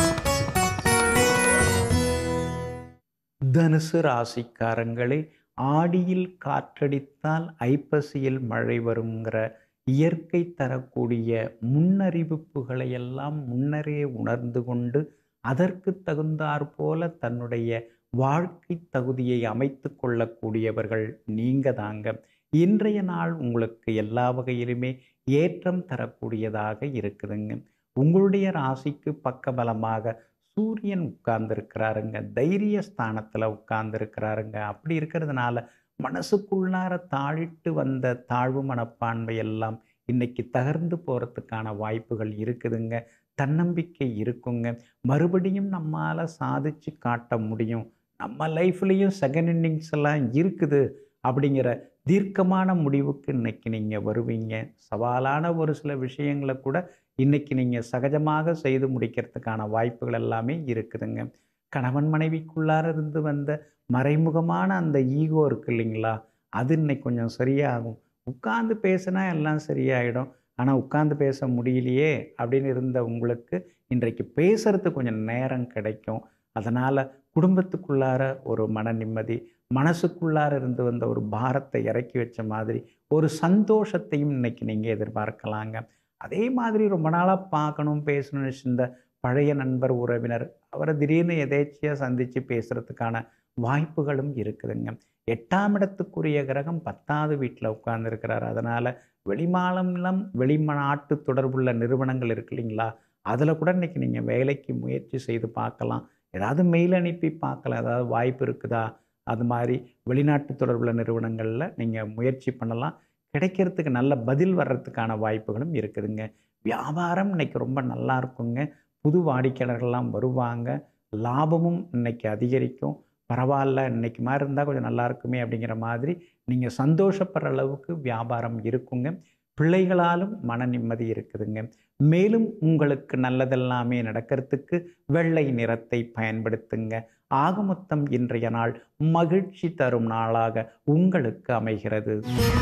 தனுசு ராசிக்காரங்களே ஆடியில் காற்றடித்தால் ஐப்பசியில் மழை வருங்கிற இயற்கை தரக்கூடிய முன்னறிவிப்புகளை எல்லாம் முன்னரே உணர்ந்து கொண்டு அதற்கு தகுந்தாற் போல தன்னுடைய வாழ்க்கை தகுதியை அமைத்து கொள்ளக்கூடியவர்கள் நீங்க தாங்க இன்றைய நாள் உங்களுக்கு எல்லா வகையிலுமே ஏற்றம் தரக்கூடியதாக இருக்குதுங்க உங்களுடைய ராசிக்கு பக்கபலமாக சூரியன் உட்கார்ந்துருக்கிறாருங்க தைரிய ஸ்தானத்தில் உட்கார்ந்துருக்கிறாருங்க அப்படி இருக்கிறதுனால மனசுக்குள்ளார தாழிட்டு வந்த தாழ்வு மனப்பான்மை எல்லாம் இன்னைக்கு தகர்ந்து போகிறதுக்கான வாய்ப்புகள் இருக்குதுங்க தன்னம்பிக்கை இருக்குங்க மறுபடியும் நம்மால் சாதிச்சு காட்ட முடியும் நம்ம லைஃப்லேயும் செகண்ட் இன்னிங்ஸ் எல்லாம் இருக்குது அப்படிங்கிற தீர்க்கமான முடிவுக்கு இன்னைக்கு நீங்கள் வருவீங்க சவாலான ஒரு சில விஷயங்களை கூட இன்னைக்கு நீங்கள் சகஜமாக செய்து முடிக்கிறதுக்கான வாய்ப்புகள் எல்லாமே இருக்குதுங்க கணவன் மனைவிக்குள்ளார இருந்து வந்த மறைமுகமான அந்த ஈகோ இருக்கு இல்லைங்களா அது இன்னைக்கு கொஞ்சம் சரியாகும் உட்கார்ந்து பேசினா எல்லாம் சரியாயிடும் ஆனால் உட்கார்ந்து பேச முடியலையே அப்படின்னு இருந்த உங்களுக்கு இன்றைக்கு பேசுறதுக்கு கொஞ்சம் நேரம் கிடைக்கும் அதனால் குடும்பத்துக்குள்ளார ஒரு மன நிம்மதி மனசுக்குள்ளார இருந்து வந்த ஒரு பாரத்தை இறக்கி வச்ச மாதிரி ஒரு சந்தோஷத்தையும் இன்னைக்கு நீங்கள் எதிர்பார்க்கலாங்க அதே மாதிரி ரொம்ப நாளாக பார்க்கணும் பேசணும்னு இந்த பழைய நண்பர் உறவினர் அவரை திடீர்னு எதேச்சியாக சந்தித்து பேசுகிறதுக்கான வாய்ப்புகளும் இருக்குதுங்க எட்டாம் இடத்துக்குரிய கிரகம் பத்தாவது வீட்டில் உட்கார்ந்துருக்கிறார் அதனால் வெளிமாநிலம் வெளிநாட்டு தொடர்புள்ள நிறுவனங்கள் இருக்கு இல்லைங்களா அதில் கூட இன்றைக்கி நீங்கள் வேலைக்கு முயற்சி செய்து பார்க்கலாம் ஏதாவது மெயில் அனுப்பி பார்க்கலாம் ஏதாவது வாய்ப்பு இருக்குதா அது மாதிரி வெளிநாட்டு தொடர்புள்ள நிறுவனங்களில் நீங்கள் முயற்சி பண்ணலாம் கிடைக்கிறதுக்கு நல்ல பதில் வர்றதுக்கான வாய்ப்புகளும் இருக்குதுங்க வியாபாரம் இன்னைக்கு ரொம்ப நல்லா இருக்குங்க புது வாடிக்கையாளர்கள்லாம் வருவாங்க லாபமும் இன்னைக்கு அதிகரிக்கும் பரவாயில்ல இன்னைக்கு மாதிரி இருந்தால் கொஞ்சம் நல்லா இருக்குமே அப்படிங்கிற மாதிரி நீங்கள் சந்தோஷப்படுற அளவுக்கு வியாபாரம் இருக்குங்க பிள்ளைகளாலும் மன நிம்மதி இருக்குதுங்க மேலும் உங்களுக்கு நல்லதெல்லாமே நடக்கிறதுக்கு வெள்ளை நிறத்தை பயன்படுத்துங்க ஆகமொத்தம் இன்றைய நாள் மகிழ்ச்சி தரும் நாளாக உங்களுக்கு அமைகிறது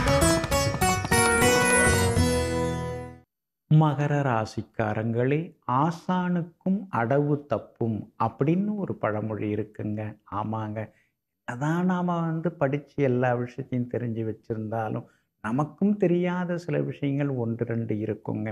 மகர ராசிக்காரங்களே ஆசானுக்கும் அடவு தப்பும் அப்படின்னு ஒரு பழமொழி இருக்குங்க ஆமாங்க அதான் நாம் வந்து படித்து எல்லா விஷயத்தையும் தெரிஞ்சு வச்சுருந்தாலும் நமக்கும் தெரியாத சில விஷயங்கள் ஒன்று ரெண்டு இருக்குங்க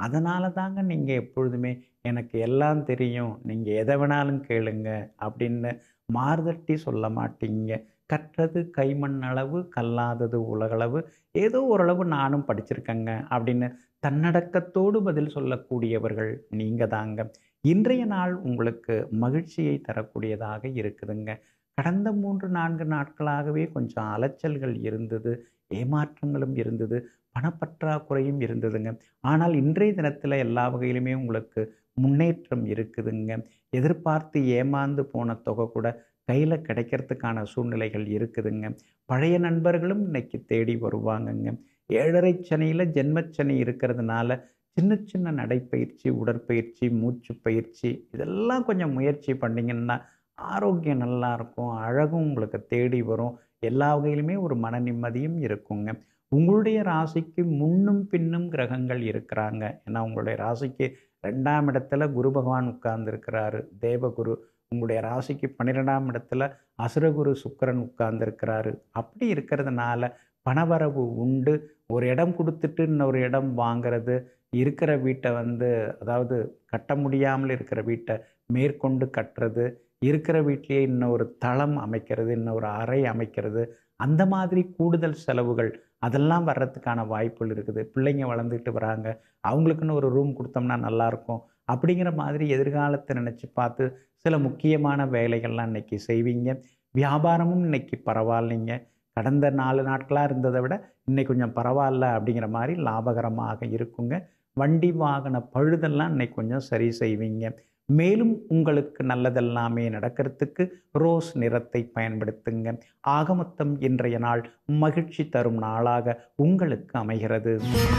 அதனால தாங்க நீங்கள் எப்பொழுதுமே எனக்கு எல்லாம் தெரியும் நீங்கள் எதை வேணாலும் கேளுங்க அப்படின்னு மார்தட்டி சொல்ல மாட்டீங்க கற்றது கைமண் அளவு கல்லாதது உலகளவு ஏதோ ஓரளவு நானும் படிச்சிருக்கேங்க அப்படின்னு தன்னடக்கத்தோடு பதில் சொல்லக்கூடியவர்கள் நீங்கள் தாங்க இன்றைய நாள் உங்களுக்கு மகிழ்ச்சியை தரக்கூடியதாக இருக்குதுங்க கடந்த மூன்று நான்கு நாட்களாகவே கொஞ்சம் அலைச்சல்கள் இருந்தது ஏமாற்றங்களும் இருந்தது பணப்பற்றாக்குறையும் இருந்ததுங்க ஆனால் இன்றைய தினத்தில் எல்லா வகையிலுமே உங்களுக்கு முன்னேற்றம் இருக்குதுங்க எதிர்பார்த்து ஏமாந்து போன தொகை கூட கையில் கிடைக்கிறதுக்கான சூழ்நிலைகள் இருக்குதுங்க பழைய நண்பர்களும் இன்னைக்கு தேடி வருவாங்கங்க ஏழரை சனியில் ஜென்மச்சனி இருக்கிறதுனால சின்ன சின்ன நடைப்பயிற்சி உடற்பயிற்சி மூச்சு பயிற்சி இதெல்லாம் கொஞ்சம் முயற்சி பண்ணிங்கன்னா ஆரோக்கியம் நல்லா இருக்கும் அழகும் உங்களுக்கு தேடி வரும் எல்லா வகையிலுமே ஒரு மன நிம்மதியும் இருக்குங்க உங்களுடைய ராசிக்கு முன்னும் பின்னும் கிரகங்கள் இருக்கிறாங்க ஏன்னா உங்களுடைய ராசிக்கு ரெண்டாம் இடத்துல குரு பகவான் உட்கார்ந்துருக்கிறாரு தேவகுரு உங்களுடைய ராசிக்கு பன்னிரெண்டாம் இடத்துல அசுரகுரு சுக்கரன் உட்கார்ந்துருக்கிறாரு அப்படி இருக்கிறதுனால பணவரவு உண்டு ஒரு இடம் கொடுத்துட்டு இன்னொரு இடம் வாங்கிறது இருக்கிற வீட்டை வந்து அதாவது கட்ட முடியாமல் இருக்கிற வீட்டை மேற்கொண்டு கட்டுறது இருக்கிற வீட்டிலேயே இன்னொரு தளம் அமைக்கிறது இன்னொரு அறை அமைக்கிறது அந்த மாதிரி கூடுதல் செலவுகள் அதெல்லாம் வர்றதுக்கான வாய்ப்புகள் இருக்குது பிள்ளைங்க வளர்ந்துக்கிட்டு வராங்க அவங்களுக்குன்னு ஒரு ரூம் கொடுத்தோம்னா நல்லாயிருக்கும் அப்படிங்கிற மாதிரி எதிர்காலத்தை நினச்சி பார்த்து சில முக்கியமான வேலைகள்லாம் இன்றைக்கி செய்வீங்க வியாபாரமும் இன்னைக்கு பரவாயில்லைங்க கடந்த நாலு நாட்களாக இருந்ததை விட இன்னைக்கு கொஞ்சம் பரவாயில்ல அப்படிங்கிற மாதிரி லாபகரமாக இருக்குங்க வண்டி வாகன பழுதெல்லாம் இன்னைக்கு கொஞ்சம் சரி செய்வீங்க மேலும் உங்களுக்கு நல்லதெல்லாமே நடக்கிறதுக்கு ரோஸ் நிறத்தை பயன்படுத்துங்க ஆகமொத்தம் இன்றைய நாள் மகிழ்ச்சி தரும் நாளாக உங்களுக்கு அமைகிறது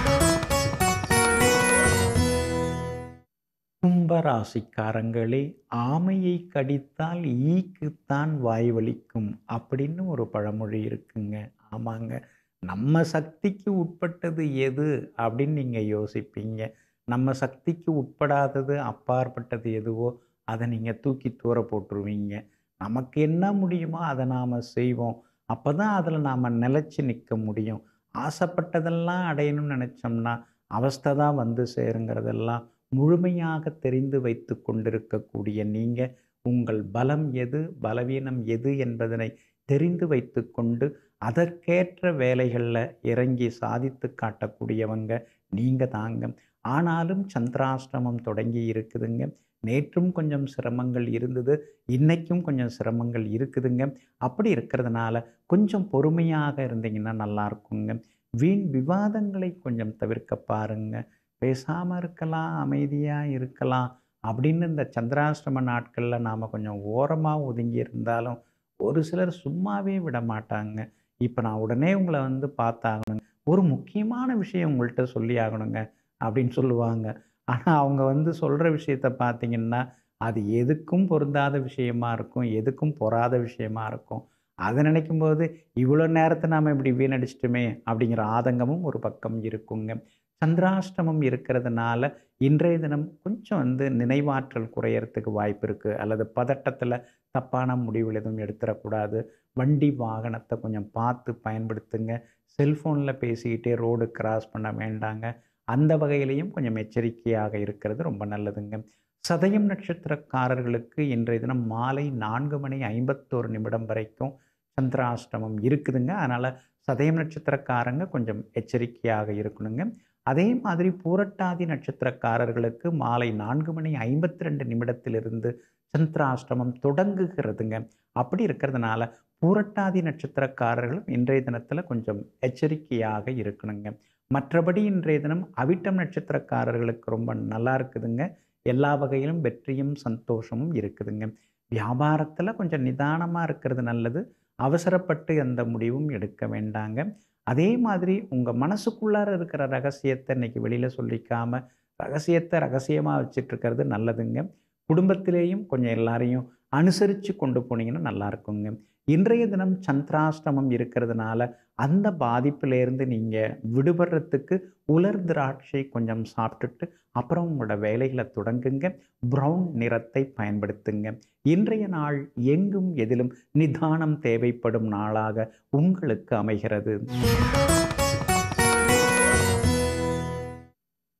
கும்பராசிக்காரங்களே ஆமையை கடித்தால் ஈக்குத்தான் வாய் வலிக்கும் அப்படின்னு ஒரு பழமொழி இருக்குங்க ஆமாங்க நம்ம சக்திக்கு உட்பட்டது எது அப்படின்னு நீங்கள் யோசிப்பீங்க நம்ம சக்திக்கு உட்படாதது அப்பாற்பட்டது எதுவோ அதை நீங்கள் தூக்கி தூர போட்டுருவீங்க நமக்கு என்ன முடியுமோ அதை நாம் செய்வோம் அப்போ தான் அதில் நாம் நிலச்சி நிற்க முடியும் ஆசைப்பட்டதெல்லாம் அடையணும்னு நினச்சோம்னா அவஸ்தை தான் வந்து சேருங்கிறதெல்லாம் முழுமையாக தெரிந்து வைத்து கொண்டிருக்கக்கூடிய நீங்கள் உங்கள் பலம் எது பலவீனம் எது என்பதனை தெரிந்து வைத்து கொண்டு அதற்கேற்ற வேலைகளில் இறங்கி சாதித்து காட்டக்கூடியவங்க நீங்கள் தாங்க ஆனாலும் சந்திராஷ்டமம் தொடங்கி இருக்குதுங்க நேற்றும் கொஞ்சம் சிரமங்கள் இருந்தது இன்னைக்கும் கொஞ்சம் சிரமங்கள் இருக்குதுங்க அப்படி இருக்கிறதுனால கொஞ்சம் பொறுமையாக இருந்தீங்கன்னா நல்லா இருக்குங்க வீண் விவாதங்களை கொஞ்சம் தவிர்க்க பாருங்க பேசாமல் இருக்கலாம் அமைதியாக இருக்கலாம் அப்படின்னு இந்த சந்திராஷ்டம நாட்களில் நாம் கொஞ்சம் ஓரமாக ஒதுங்கி இருந்தாலும் ஒரு சிலர் சும்மாவே விட மாட்டாங்க இப்போ நான் உடனே உங்களை வந்து பார்த்தாகணுங்க ஒரு முக்கியமான விஷயம் உங்கள்கிட்ட சொல்லி ஆகணுங்க அப்படின்னு சொல்லுவாங்க ஆனால் அவங்க வந்து சொல்கிற விஷயத்த பார்த்தீங்கன்னா அது எதுக்கும் பொருந்தாத விஷயமா இருக்கும் எதுக்கும் பொறாத விஷயமா இருக்கும் அதை நினைக்கும் போது இவ்வளோ நேரத்தை நாம் இப்படி வீணடிச்சிட்டுமே அப்படிங்கிற ஆதங்கமும் ஒரு பக்கம் இருக்குங்க சந்திராஷ்டமம் இருக்கிறதுனால இன்றைய தினம் கொஞ்சம் வந்து நினைவாற்றல் குறையறதுக்கு வாய்ப்பு இருக்குது அல்லது பதட்டத்தில் தப்பான முடிவுகள் எதுவும் எடுத்துடக்கூடாது வண்டி வாகனத்தை கொஞ்சம் பார்த்து பயன்படுத்துங்க செல்ஃபோனில் பேசிக்கிட்டே ரோடு கிராஸ் பண்ண வேண்டாங்க அந்த வகையிலையும் கொஞ்சம் எச்சரிக்கையாக இருக்கிறது ரொம்ப நல்லதுங்க சதயம் நட்சத்திரக்காரர்களுக்கு இன்றைய தினம் மாலை நான்கு மணி ஐம்பத்தோரு நிமிடம் வரைக்கும் சந்திராஷ்டமம் இருக்குதுங்க அதனால் சதயம் நட்சத்திரக்காரங்க கொஞ்சம் எச்சரிக்கையாக இருக்கணுங்க அதே மாதிரி பூரட்டாதி நட்சத்திரக்காரர்களுக்கு மாலை நான்கு மணி ஐம்பத்தி ரெண்டு நிமிடத்திலிருந்து சந்திராஷ்டமம் தொடங்குகிறதுங்க அப்படி இருக்கிறதுனால பூரட்டாதி நட்சத்திரக்காரர்களும் இன்றைய தினத்தில் கொஞ்சம் எச்சரிக்கையாக இருக்கணுங்க மற்றபடி இன்றைய தினம் அவிட்டம் நட்சத்திரக்காரர்களுக்கு ரொம்ப நல்லா இருக்குதுங்க எல்லா வகையிலும் வெற்றியும் சந்தோஷமும் இருக்குதுங்க வியாபாரத்தில் கொஞ்சம் நிதானமாக இருக்கிறது நல்லது அவசரப்பட்டு எந்த முடிவும் எடுக்க வேண்டாங்க அதே மாதிரி உங்கள் மனசுக்குள்ளார இருக்கிற ரகசியத்தை இன்னைக்கு வெளியில் சொல்லிக்காம ரகசியத்தை ரகசியமாக வச்சுட்டு இருக்கிறது நல்லதுங்க குடும்பத்திலேயும் கொஞ்சம் எல்லாரையும் அனுசரித்து கொண்டு போனீங்கன்னா நல்லா இருக்குங்க இன்றைய தினம் சந்திராஷ்டமம் இருக்கிறதுனால அந்த பாதிப்பிலேருந்து நீங்கள் விடுபடுறதுக்கு உலர் திராட்சை கொஞ்சம் சாப்பிட்டுட்டு அப்புறம் உங்களோட வேலைகளை தொடங்குங்க ப்ரௌன் நிறத்தை பயன்படுத்துங்க இன்றைய நாள் எங்கும் எதிலும் நிதானம் தேவைப்படும் நாளாக உங்களுக்கு அமைகிறது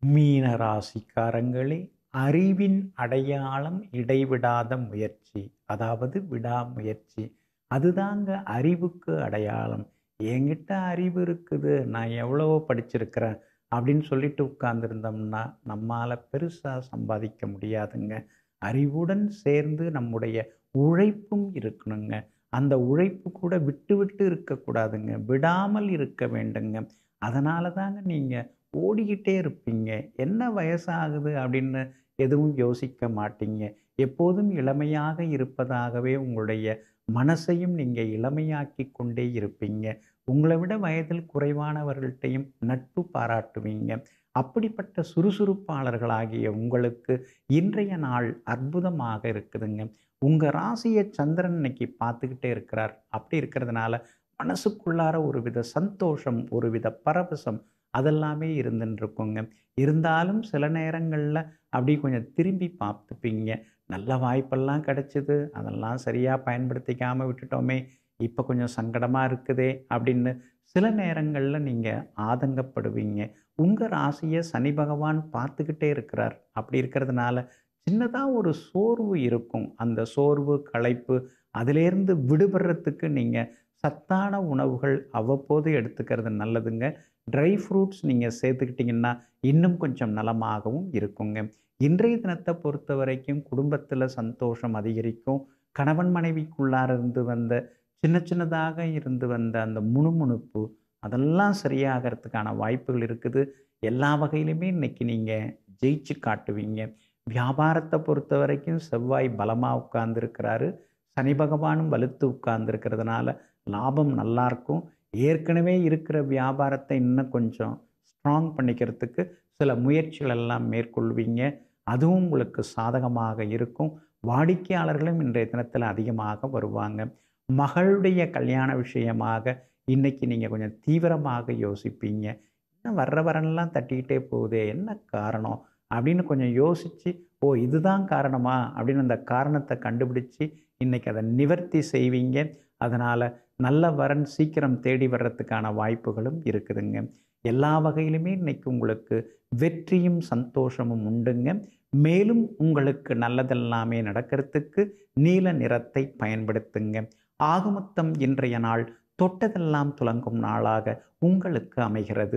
மீன ராசிக்காரங்களே அறிவின் அடையாளம் இடைவிடாத முயற்சி அதாவது விடாமுயற்சி அதுதாங்க அறிவுக்கு அடையாளம் என்கிட்ட அறிவு இருக்குது நான் எவ்வளவோ படிச்சிருக்கிறேன் அப்படின்னு சொல்லிட்டு உட்கார்ந்துருந்தோம்னா நம்மால் பெருசாக சம்பாதிக்க முடியாதுங்க அறிவுடன் சேர்ந்து நம்முடைய உழைப்பும் இருக்கணுங்க அந்த உழைப்பு கூட விட்டு விட்டு இருக்கக்கூடாதுங்க விடாமல் இருக்க வேண்டுங்க அதனால தாங்க நீங்கள் ஓடிக்கிட்டே இருப்பீங்க என்ன வயசாகுது அப்படின்னு எதுவும் யோசிக்க மாட்டீங்க எப்போதும் இளமையாக இருப்பதாகவே உங்களுடைய மனசையும் நீங்கள் இளமையாக்கி கொண்டே இருப்பீங்க உங்களை விட வயதில் குறைவானவர்கள்ட்டையும் நட்பு பாராட்டுவீங்க அப்படிப்பட்ட சுறுசுறுப்பாளர்களாகிய உங்களுக்கு இன்றைய நாள் அற்புதமாக இருக்குதுங்க உங்கள் ராசியை சந்திரன் இன்னைக்கு பார்த்துக்கிட்டே இருக்கிறார் அப்படி இருக்கிறதுனால மனசுக்குள்ளார ஒரு வித சந்தோஷம் ஒரு வித பரவசம் அதெல்லாமே இருந்துன்னு இருக்குங்க இருந்தாலும் சில நேரங்களில் அப்படி கொஞ்சம் திரும்பி பார்த்துப்பீங்க நல்ல வாய்ப்பெல்லாம் கிடைச்சிது அதெல்லாம் சரியாக பயன்படுத்திக்காமல் விட்டுட்டோமே இப்போ கொஞ்சம் சங்கடமாக இருக்குதே அப்படின்னு சில நேரங்களில் நீங்கள் ஆதங்கப்படுவீங்க உங்கள் ராசியை சனி பகவான் பார்த்துக்கிட்டே இருக்கிறார் அப்படி இருக்கிறதுனால சின்னதாக ஒரு சோர்வு இருக்கும் அந்த சோர்வு களைப்பு அதிலேருந்து விடுபடுறதுக்கு நீங்கள் சத்தான உணவுகள் அவ்வப்போது எடுத்துக்கிறது நல்லதுங்க ட்ரை ஃப்ரூட்ஸ் நீங்கள் சேர்த்துக்கிட்டிங்கன்னா இன்னும் கொஞ்சம் நலமாகவும் இருக்குங்க இன்றைய தினத்தை பொறுத்த வரைக்கும் குடும்பத்தில் சந்தோஷம் அதிகரிக்கும் கணவன் மனைவிக்குள்ளார இருந்து வந்த சின்ன சின்னதாக இருந்து வந்த அந்த முணுமுணுப்பு அதெல்லாம் சரியாகிறதுக்கான வாய்ப்புகள் இருக்குது எல்லா வகையிலுமே இன்னைக்கு நீங்கள் ஜெயிச்சு காட்டுவீங்க வியாபாரத்தை பொறுத்த வரைக்கும் செவ்வாய் பலமாக உட்கார்ந்துருக்கிறாரு சனி பகவானும் வலுத்து உட்கார்ந்துருக்கிறதுனால லாபம் நல்லா இருக்கும் ஏற்கனவே இருக்கிற வியாபாரத்தை இன்னும் கொஞ்சம் ஸ்ட்ராங் பண்ணிக்கிறதுக்கு சில முயற்சிகள் எல்லாம் மேற்கொள்வீங்க அதுவும் உங்களுக்கு சாதகமாக இருக்கும் வாடிக்கையாளர்களும் இன்றைய தினத்தில் அதிகமாக வருவாங்க மகளுடைய கல்யாண விஷயமாக இன்னைக்கு நீங்கள் கொஞ்சம் தீவிரமாக யோசிப்பீங்க என்ன வர்ற வரன்லாம் தட்டிக்கிட்டே போகுதே என்ன காரணம் அப்படின்னு கொஞ்சம் யோசித்து ஓ இதுதான் காரணமா அப்படின்னு அந்த காரணத்தை கண்டுபிடிச்சி இன்றைக்கி அதை நிவர்த்தி செய்வீங்க அதனால் நல்ல வரன் சீக்கிரம் தேடி வர்றதுக்கான வாய்ப்புகளும் இருக்குதுங்க எல்லா வகையிலுமே இன்னைக்கு உங்களுக்கு வெற்றியும் சந்தோஷமும் உண்டுங்க மேலும் உங்களுக்கு நல்லதெல்லாமே நடக்கிறதுக்கு நீல நிறத்தை பயன்படுத்துங்க ஆகுமொத்தம் இன்றைய நாள் தொட்டதெல்லாம் துலங்கும் நாளாக உங்களுக்கு அமைகிறது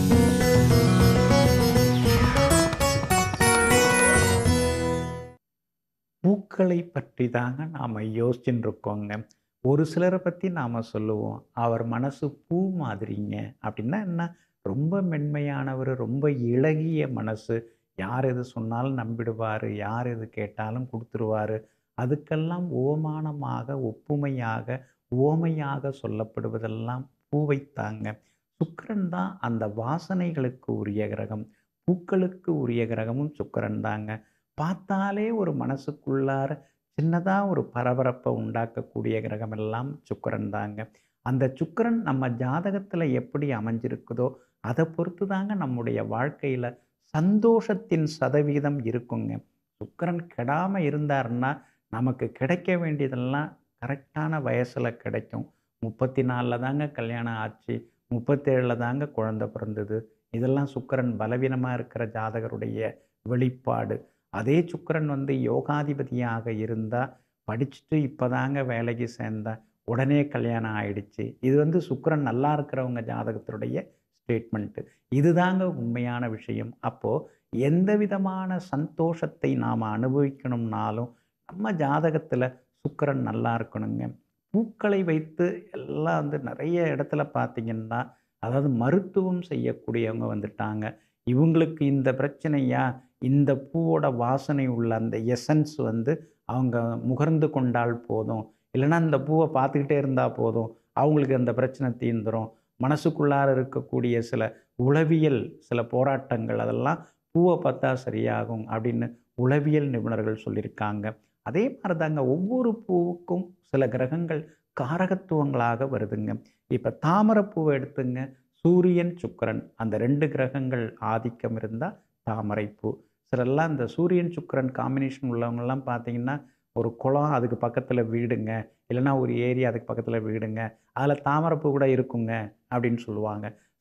பூக்களை பற்றி தாங்க நாம் யோசிச்சுட்டு இருக்கோங்க ஒரு சிலரை பற்றி நாம் சொல்லுவோம் அவர் மனசு பூ மாதிரிங்க அப்படின்னா என்ன ரொம்ப மென்மையானவர் ரொம்ப இளகிய மனசு யார் எது சொன்னாலும் நம்பிடுவார் யார் எது கேட்டாலும் கொடுத்துருவார் அதுக்கெல்லாம் ஓமானமாக ஒப்புமையாக ஓமையாக சொல்லப்படுவதெல்லாம் பூவைத்தாங்க சுக்கரன் தான் அந்த வாசனைகளுக்கு உரிய கிரகம் பூக்களுக்கு உரிய கிரகமும் சுக்கரன் தாங்க பார்த்தாலே ஒரு மனசுக்குள்ளார சின்னதாக ஒரு பரபரப்பை உண்டாக்கக்கூடிய கிரகம் எல்லாம் சுக்கரன் தாங்க அந்த சுக்கரன் நம்ம ஜாதகத்தில் எப்படி அமைஞ்சிருக்குதோ அதை பொறுத்து தாங்க நம்முடைய வாழ்க்கையில் சந்தோஷத்தின் சதவீதம் இருக்குங்க சுக்கரன் கெடாமல் இருந்தாருன்னா நமக்கு கிடைக்க வேண்டியதெல்லாம் கரெக்டான வயசில் கிடைக்கும் முப்பத்தி நாலில் தாங்க கல்யாணம் ஆச்சு முப்பத்தேழில் தாங்க குழந்த பிறந்தது இதெல்லாம் சுக்கரன் பலவீனமாக இருக்கிற ஜாதகருடைய வெளிப்பாடு அதே சுக்கரன் வந்து யோகாதிபதியாக இருந்தால் படிச்சுட்டு இப்போ தாங்க வேலைக்கு சேர்ந்தேன் உடனே கல்யாணம் ஆயிடுச்சு இது வந்து சுக்கரன் நல்லா இருக்கிறவங்க ஜாதகத்தினுடைய ஸ்டேட்மெண்ட்டு இதுதாங்க உண்மையான விஷயம் அப்போது எந்த விதமான சந்தோஷத்தை நாம் அனுபவிக்கணும்னாலும் நம்ம ஜாதகத்தில் சுக்கரன் நல்லா இருக்கணுங்க பூக்களை வைத்து எல்லாம் வந்து நிறைய இடத்துல பார்த்திங்கன்னா அதாவது மருத்துவம் செய்யக்கூடியவங்க வந்துட்டாங்க இவங்களுக்கு இந்த பிரச்சனையா இந்த பூவோட வாசனை உள்ள அந்த எசன்ஸ் வந்து அவங்க முகர்ந்து கொண்டால் போதும் இல்லைன்னா இந்த பூவை பார்த்துக்கிட்டே இருந்தால் போதும் அவங்களுக்கு அந்த பிரச்சனை தீர்ந்துடும் மனசுக்குள்ளார இருக்கக்கூடிய சில உளவியல் சில போராட்டங்கள் அதெல்லாம் பூவை பார்த்தா சரியாகும் அப்படின்னு உளவியல் நிபுணர்கள் சொல்லியிருக்காங்க அதே மாதிரி தாங்க ஒவ்வொரு பூவுக்கும் சில கிரகங்கள் காரகத்துவங்களாக வருதுங்க இப்போ தாமரைப்பூவை எடுத்துங்க சூரியன் சுக்கரன் அந்த ரெண்டு கிரகங்கள் ஆதிக்கம் இருந்தால் தாமரைப்பூ சிலர்லாம் இந்த சூரியன் சுக்கரன் காம்பினேஷன் உள்ளவங்கெல்லாம் பார்த்தீங்கன்னா ஒரு குளம் அதுக்கு பக்கத்தில் வீடுங்க இல்லைன்னா ஒரு ஏரி அதுக்கு பக்கத்தில் வீடுங்க அதில் தாமரைப்பூ கூட இருக்குங்க அப்படின்னு சொல்லுவாங்க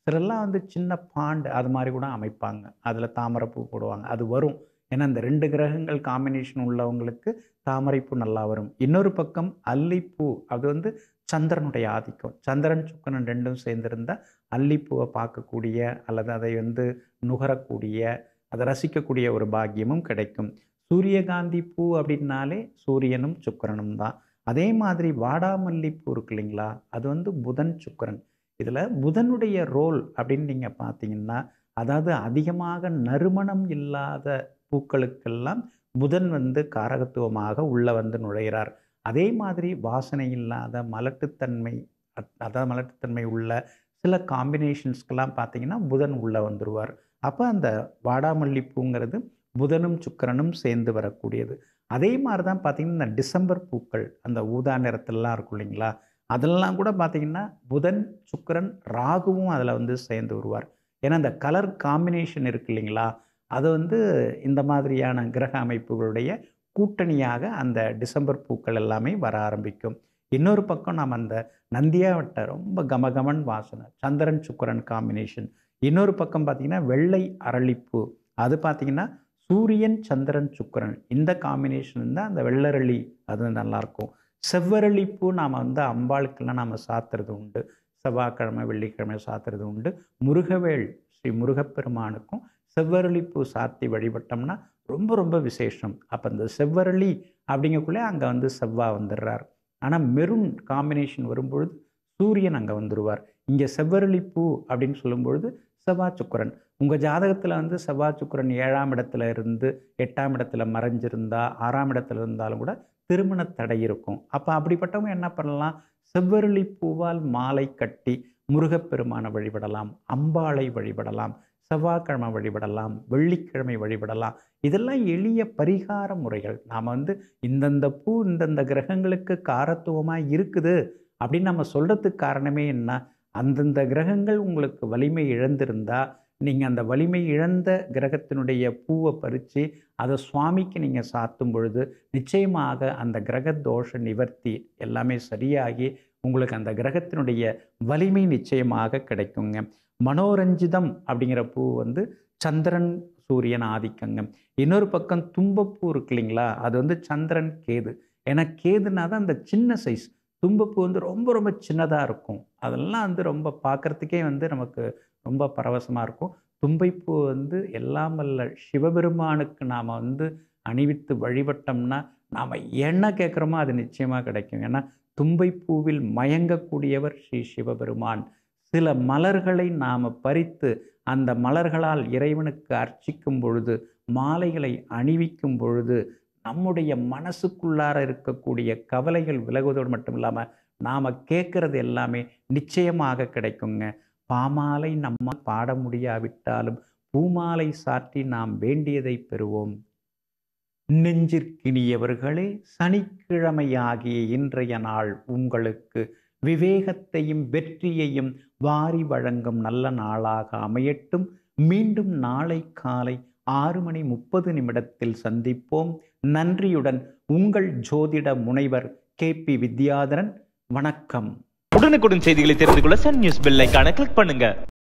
சிலர்லாம் வந்து சின்ன பாண்டு அது மாதிரி கூட அமைப்பாங்க அதில் தாமரைப்பூ போடுவாங்க அது வரும் ஏன்னா இந்த ரெண்டு கிரகங்கள் காம்பினேஷன் உள்ளவங்களுக்கு தாமரைப்பூ நல்லா வரும் இன்னொரு பக்கம் அல்லிப்பூ அது வந்து சந்திரனுடைய ஆதிக்கம் சந்திரன் சுக்கரன் ரெண்டும் சேர்ந்திருந்தால் அல்லிப்பூவை பார்க்கக்கூடிய அல்லது அதை வந்து நுகரக்கூடிய அதை ரசிக்கக்கூடிய ஒரு பாக்கியமும் கிடைக்கும் சூரியகாந்தி பூ அப்படின்னாலே சூரியனும் சுக்கரனும் தான் அதே மாதிரி வாடாமல்லிப்பூ இருக்கு இல்லைங்களா அது வந்து புதன் சுக்கரன் இதில் புதனுடைய ரோல் அப்படின்னு நீங்கள் பார்த்தீங்கன்னா அதாவது அதிகமாக நறுமணம் இல்லாத பூக்களுக்கெல்லாம் புதன் வந்து காரகத்துவமாக உள்ள வந்து நுழைகிறார் அதே மாதிரி வாசனை இல்லாத மலட்டுத்தன்மை அதாவது மலட்டுத்தன்மை உள்ள சில காம்பினேஷன்ஸ்க்கெல்லாம் பார்த்தீங்கன்னா புதன் உள்ளே வந்துடுவார் அப்போ அந்த வாடாமல்லி பூங்கிறது புதனும் சுக்கரனும் சேர்ந்து வரக்கூடியது அதே மாதிரி தான் பார்த்திங்கன்னா இந்த டிசம்பர் பூக்கள் அந்த ஊதா நிறத்துலலாம் இருக்கும் இல்லைங்களா அதெல்லாம் கூட பார்த்திங்கன்னா புதன் சுக்கரன் ராகுவும் அதில் வந்து சேர்ந்து வருவார் ஏன்னா அந்த கலர் காம்பினேஷன் இருக்கு இல்லைங்களா அது வந்து இந்த மாதிரியான கிரக அமைப்புகளுடைய கூட்டணியாக அந்த டிசம்பர் பூக்கள் எல்லாமே வர ஆரம்பிக்கும் இன்னொரு பக்கம் நாம் அந்த நந்தியாவட்ட ரொம்ப கமகமன் வாசனை சந்திரன் சுக்கரன் காம்பினேஷன் இன்னொரு பக்கம் பார்த்திங்கன்னா வெள்ளை அரளிப்பூ அது பார்த்திங்கன்னா சூரியன் சந்திரன் சுக்கரன் இந்த காம்பினேஷன் தான் அந்த வெள்ளரளி அது நல்லாயிருக்கும் செவ்வரளிப்பூ நாம் வந்து அம்பாளுக்கெல்லாம் நாம் சாத்துறது உண்டு செவ்வாய்க்கிழமை வெள்ளிக்கிழமை சாத்துறது உண்டு முருகவேள் ஸ்ரீ முருகப்பெருமானுக்கும் செவ்வரளிப்பூ சாத்தி வழிபட்டோம்னா ரொம்ப ரொம்ப விசேஷம் அப்போ இந்த செவ்வரளி அப்படிங்கக்குள்ளே அங்கே வந்து செவ்வாய் வந்துடுறார் ஆனால் மெரூன் காம்பினேஷன் வரும்பொழுது சூரியன் அங்கே வந்துடுவார் இங்கே செவ்வரளி பூ அப்படின்னு சொல்லும்பொழுது செவ்வாய் சுக்கரன் உங்கள் ஜாதகத்தில் வந்து செவ்வாய் சுக்கரன் ஏழாம் இடத்துல இருந்து எட்டாம் இடத்துல மறைஞ்சிருந்தா ஆறாம் இடத்துல இருந்தாலும் கூட திருமண தடை இருக்கும் அப்போ அப்படிப்பட்டவங்க என்ன பண்ணலாம் செவ்வரளி பூவால் மாலை கட்டி முருகப்பெருமானை வழிபடலாம் அம்பாளை வழிபடலாம் செவ்வாய்க்கிழமை வழிபடலாம் வெள்ளிக்கிழமை வழிபடலாம் இதெல்லாம் எளிய பரிகார முறைகள் நாம் வந்து இந்தந்த பூ இந்தந்த கிரகங்களுக்கு காரத்துவமாக இருக்குது அப்படின்னு நம்ம சொல்கிறதுக்கு காரணமே என்ன அந்தந்த கிரகங்கள் உங்களுக்கு வலிமை இழந்திருந்தா நீங்கள் அந்த வலிமை இழந்த கிரகத்தினுடைய பூவை பறித்து அதை சுவாமிக்கு நீங்கள் சாத்தும் பொழுது நிச்சயமாக அந்த கிரக தோஷ நிவர்த்தி எல்லாமே சரியாகி உங்களுக்கு அந்த கிரகத்தினுடைய வலிமை நிச்சயமாக கிடைக்குங்க மனோரஞ்சிதம் அப்படிங்கிற பூ வந்து சந்திரன் சூரியன் ஆதிக்கங்க இன்னொரு பக்கம் தும்பப்பூ இருக்கு இல்லைங்களா அது வந்து சந்திரன் கேது ஏன்னா கேதுனா தான் அந்த சின்ன சைஸ் தும்பப்பூ வந்து ரொம்ப ரொம்ப சின்னதாக இருக்கும் அதெல்லாம் வந்து ரொம்ப பார்க்குறதுக்கே வந்து நமக்கு ரொம்ப பரவசமாக இருக்கும் தும்பைப்பூ வந்து எல்லாம் வல்ல சிவபெருமானுக்கு நாம் வந்து அணிவித்து வழிபட்டோம்னா நாம் என்ன கேட்குறோமோ அது நிச்சயமாக கிடைக்கும் ஏன்னா தும்பைப்பூவில் மயங்கக்கூடியவர் ஸ்ரீ சிவபெருமான் சில மலர்களை நாம் பறித்து அந்த மலர்களால் இறைவனுக்கு அர்ச்சிக்கும் பொழுது மாலைகளை அணிவிக்கும் பொழுது நம்முடைய மனசுக்குள்ளார இருக்கக்கூடிய கவலைகள் விலகுவதோடு மட்டும் இல்லாமல் நாம் கேட்குறது எல்லாமே நிச்சயமாக கிடைக்குங்க பாமாலை நம்ம பாட முடியாவிட்டாலும் பூமாலை சாற்றி நாம் வேண்டியதை பெறுவோம் நெஞ்சிற்கினியவர்களே சனிக்கிழமையாகிய இன்றைய நாள் உங்களுக்கு விவேகத்தையும் வெற்றியையும் வாரி வழங்கும் நல்ல நாளாக அமையட்டும் மீண்டும் நாளை காலை ஆறு மணி முப்பது நிமிடத்தில் சந்திப்போம் நன்றியுடன் உங்கள் ஜோதிட முனைவர் கே பி வித்யாதரன் வணக்கம் உடனுக்குடன் செய்திகளை தெரிந்து கொள்ள சன் நியூஸ் பெல் ஐகானை கிளிக் பண்ணுங்க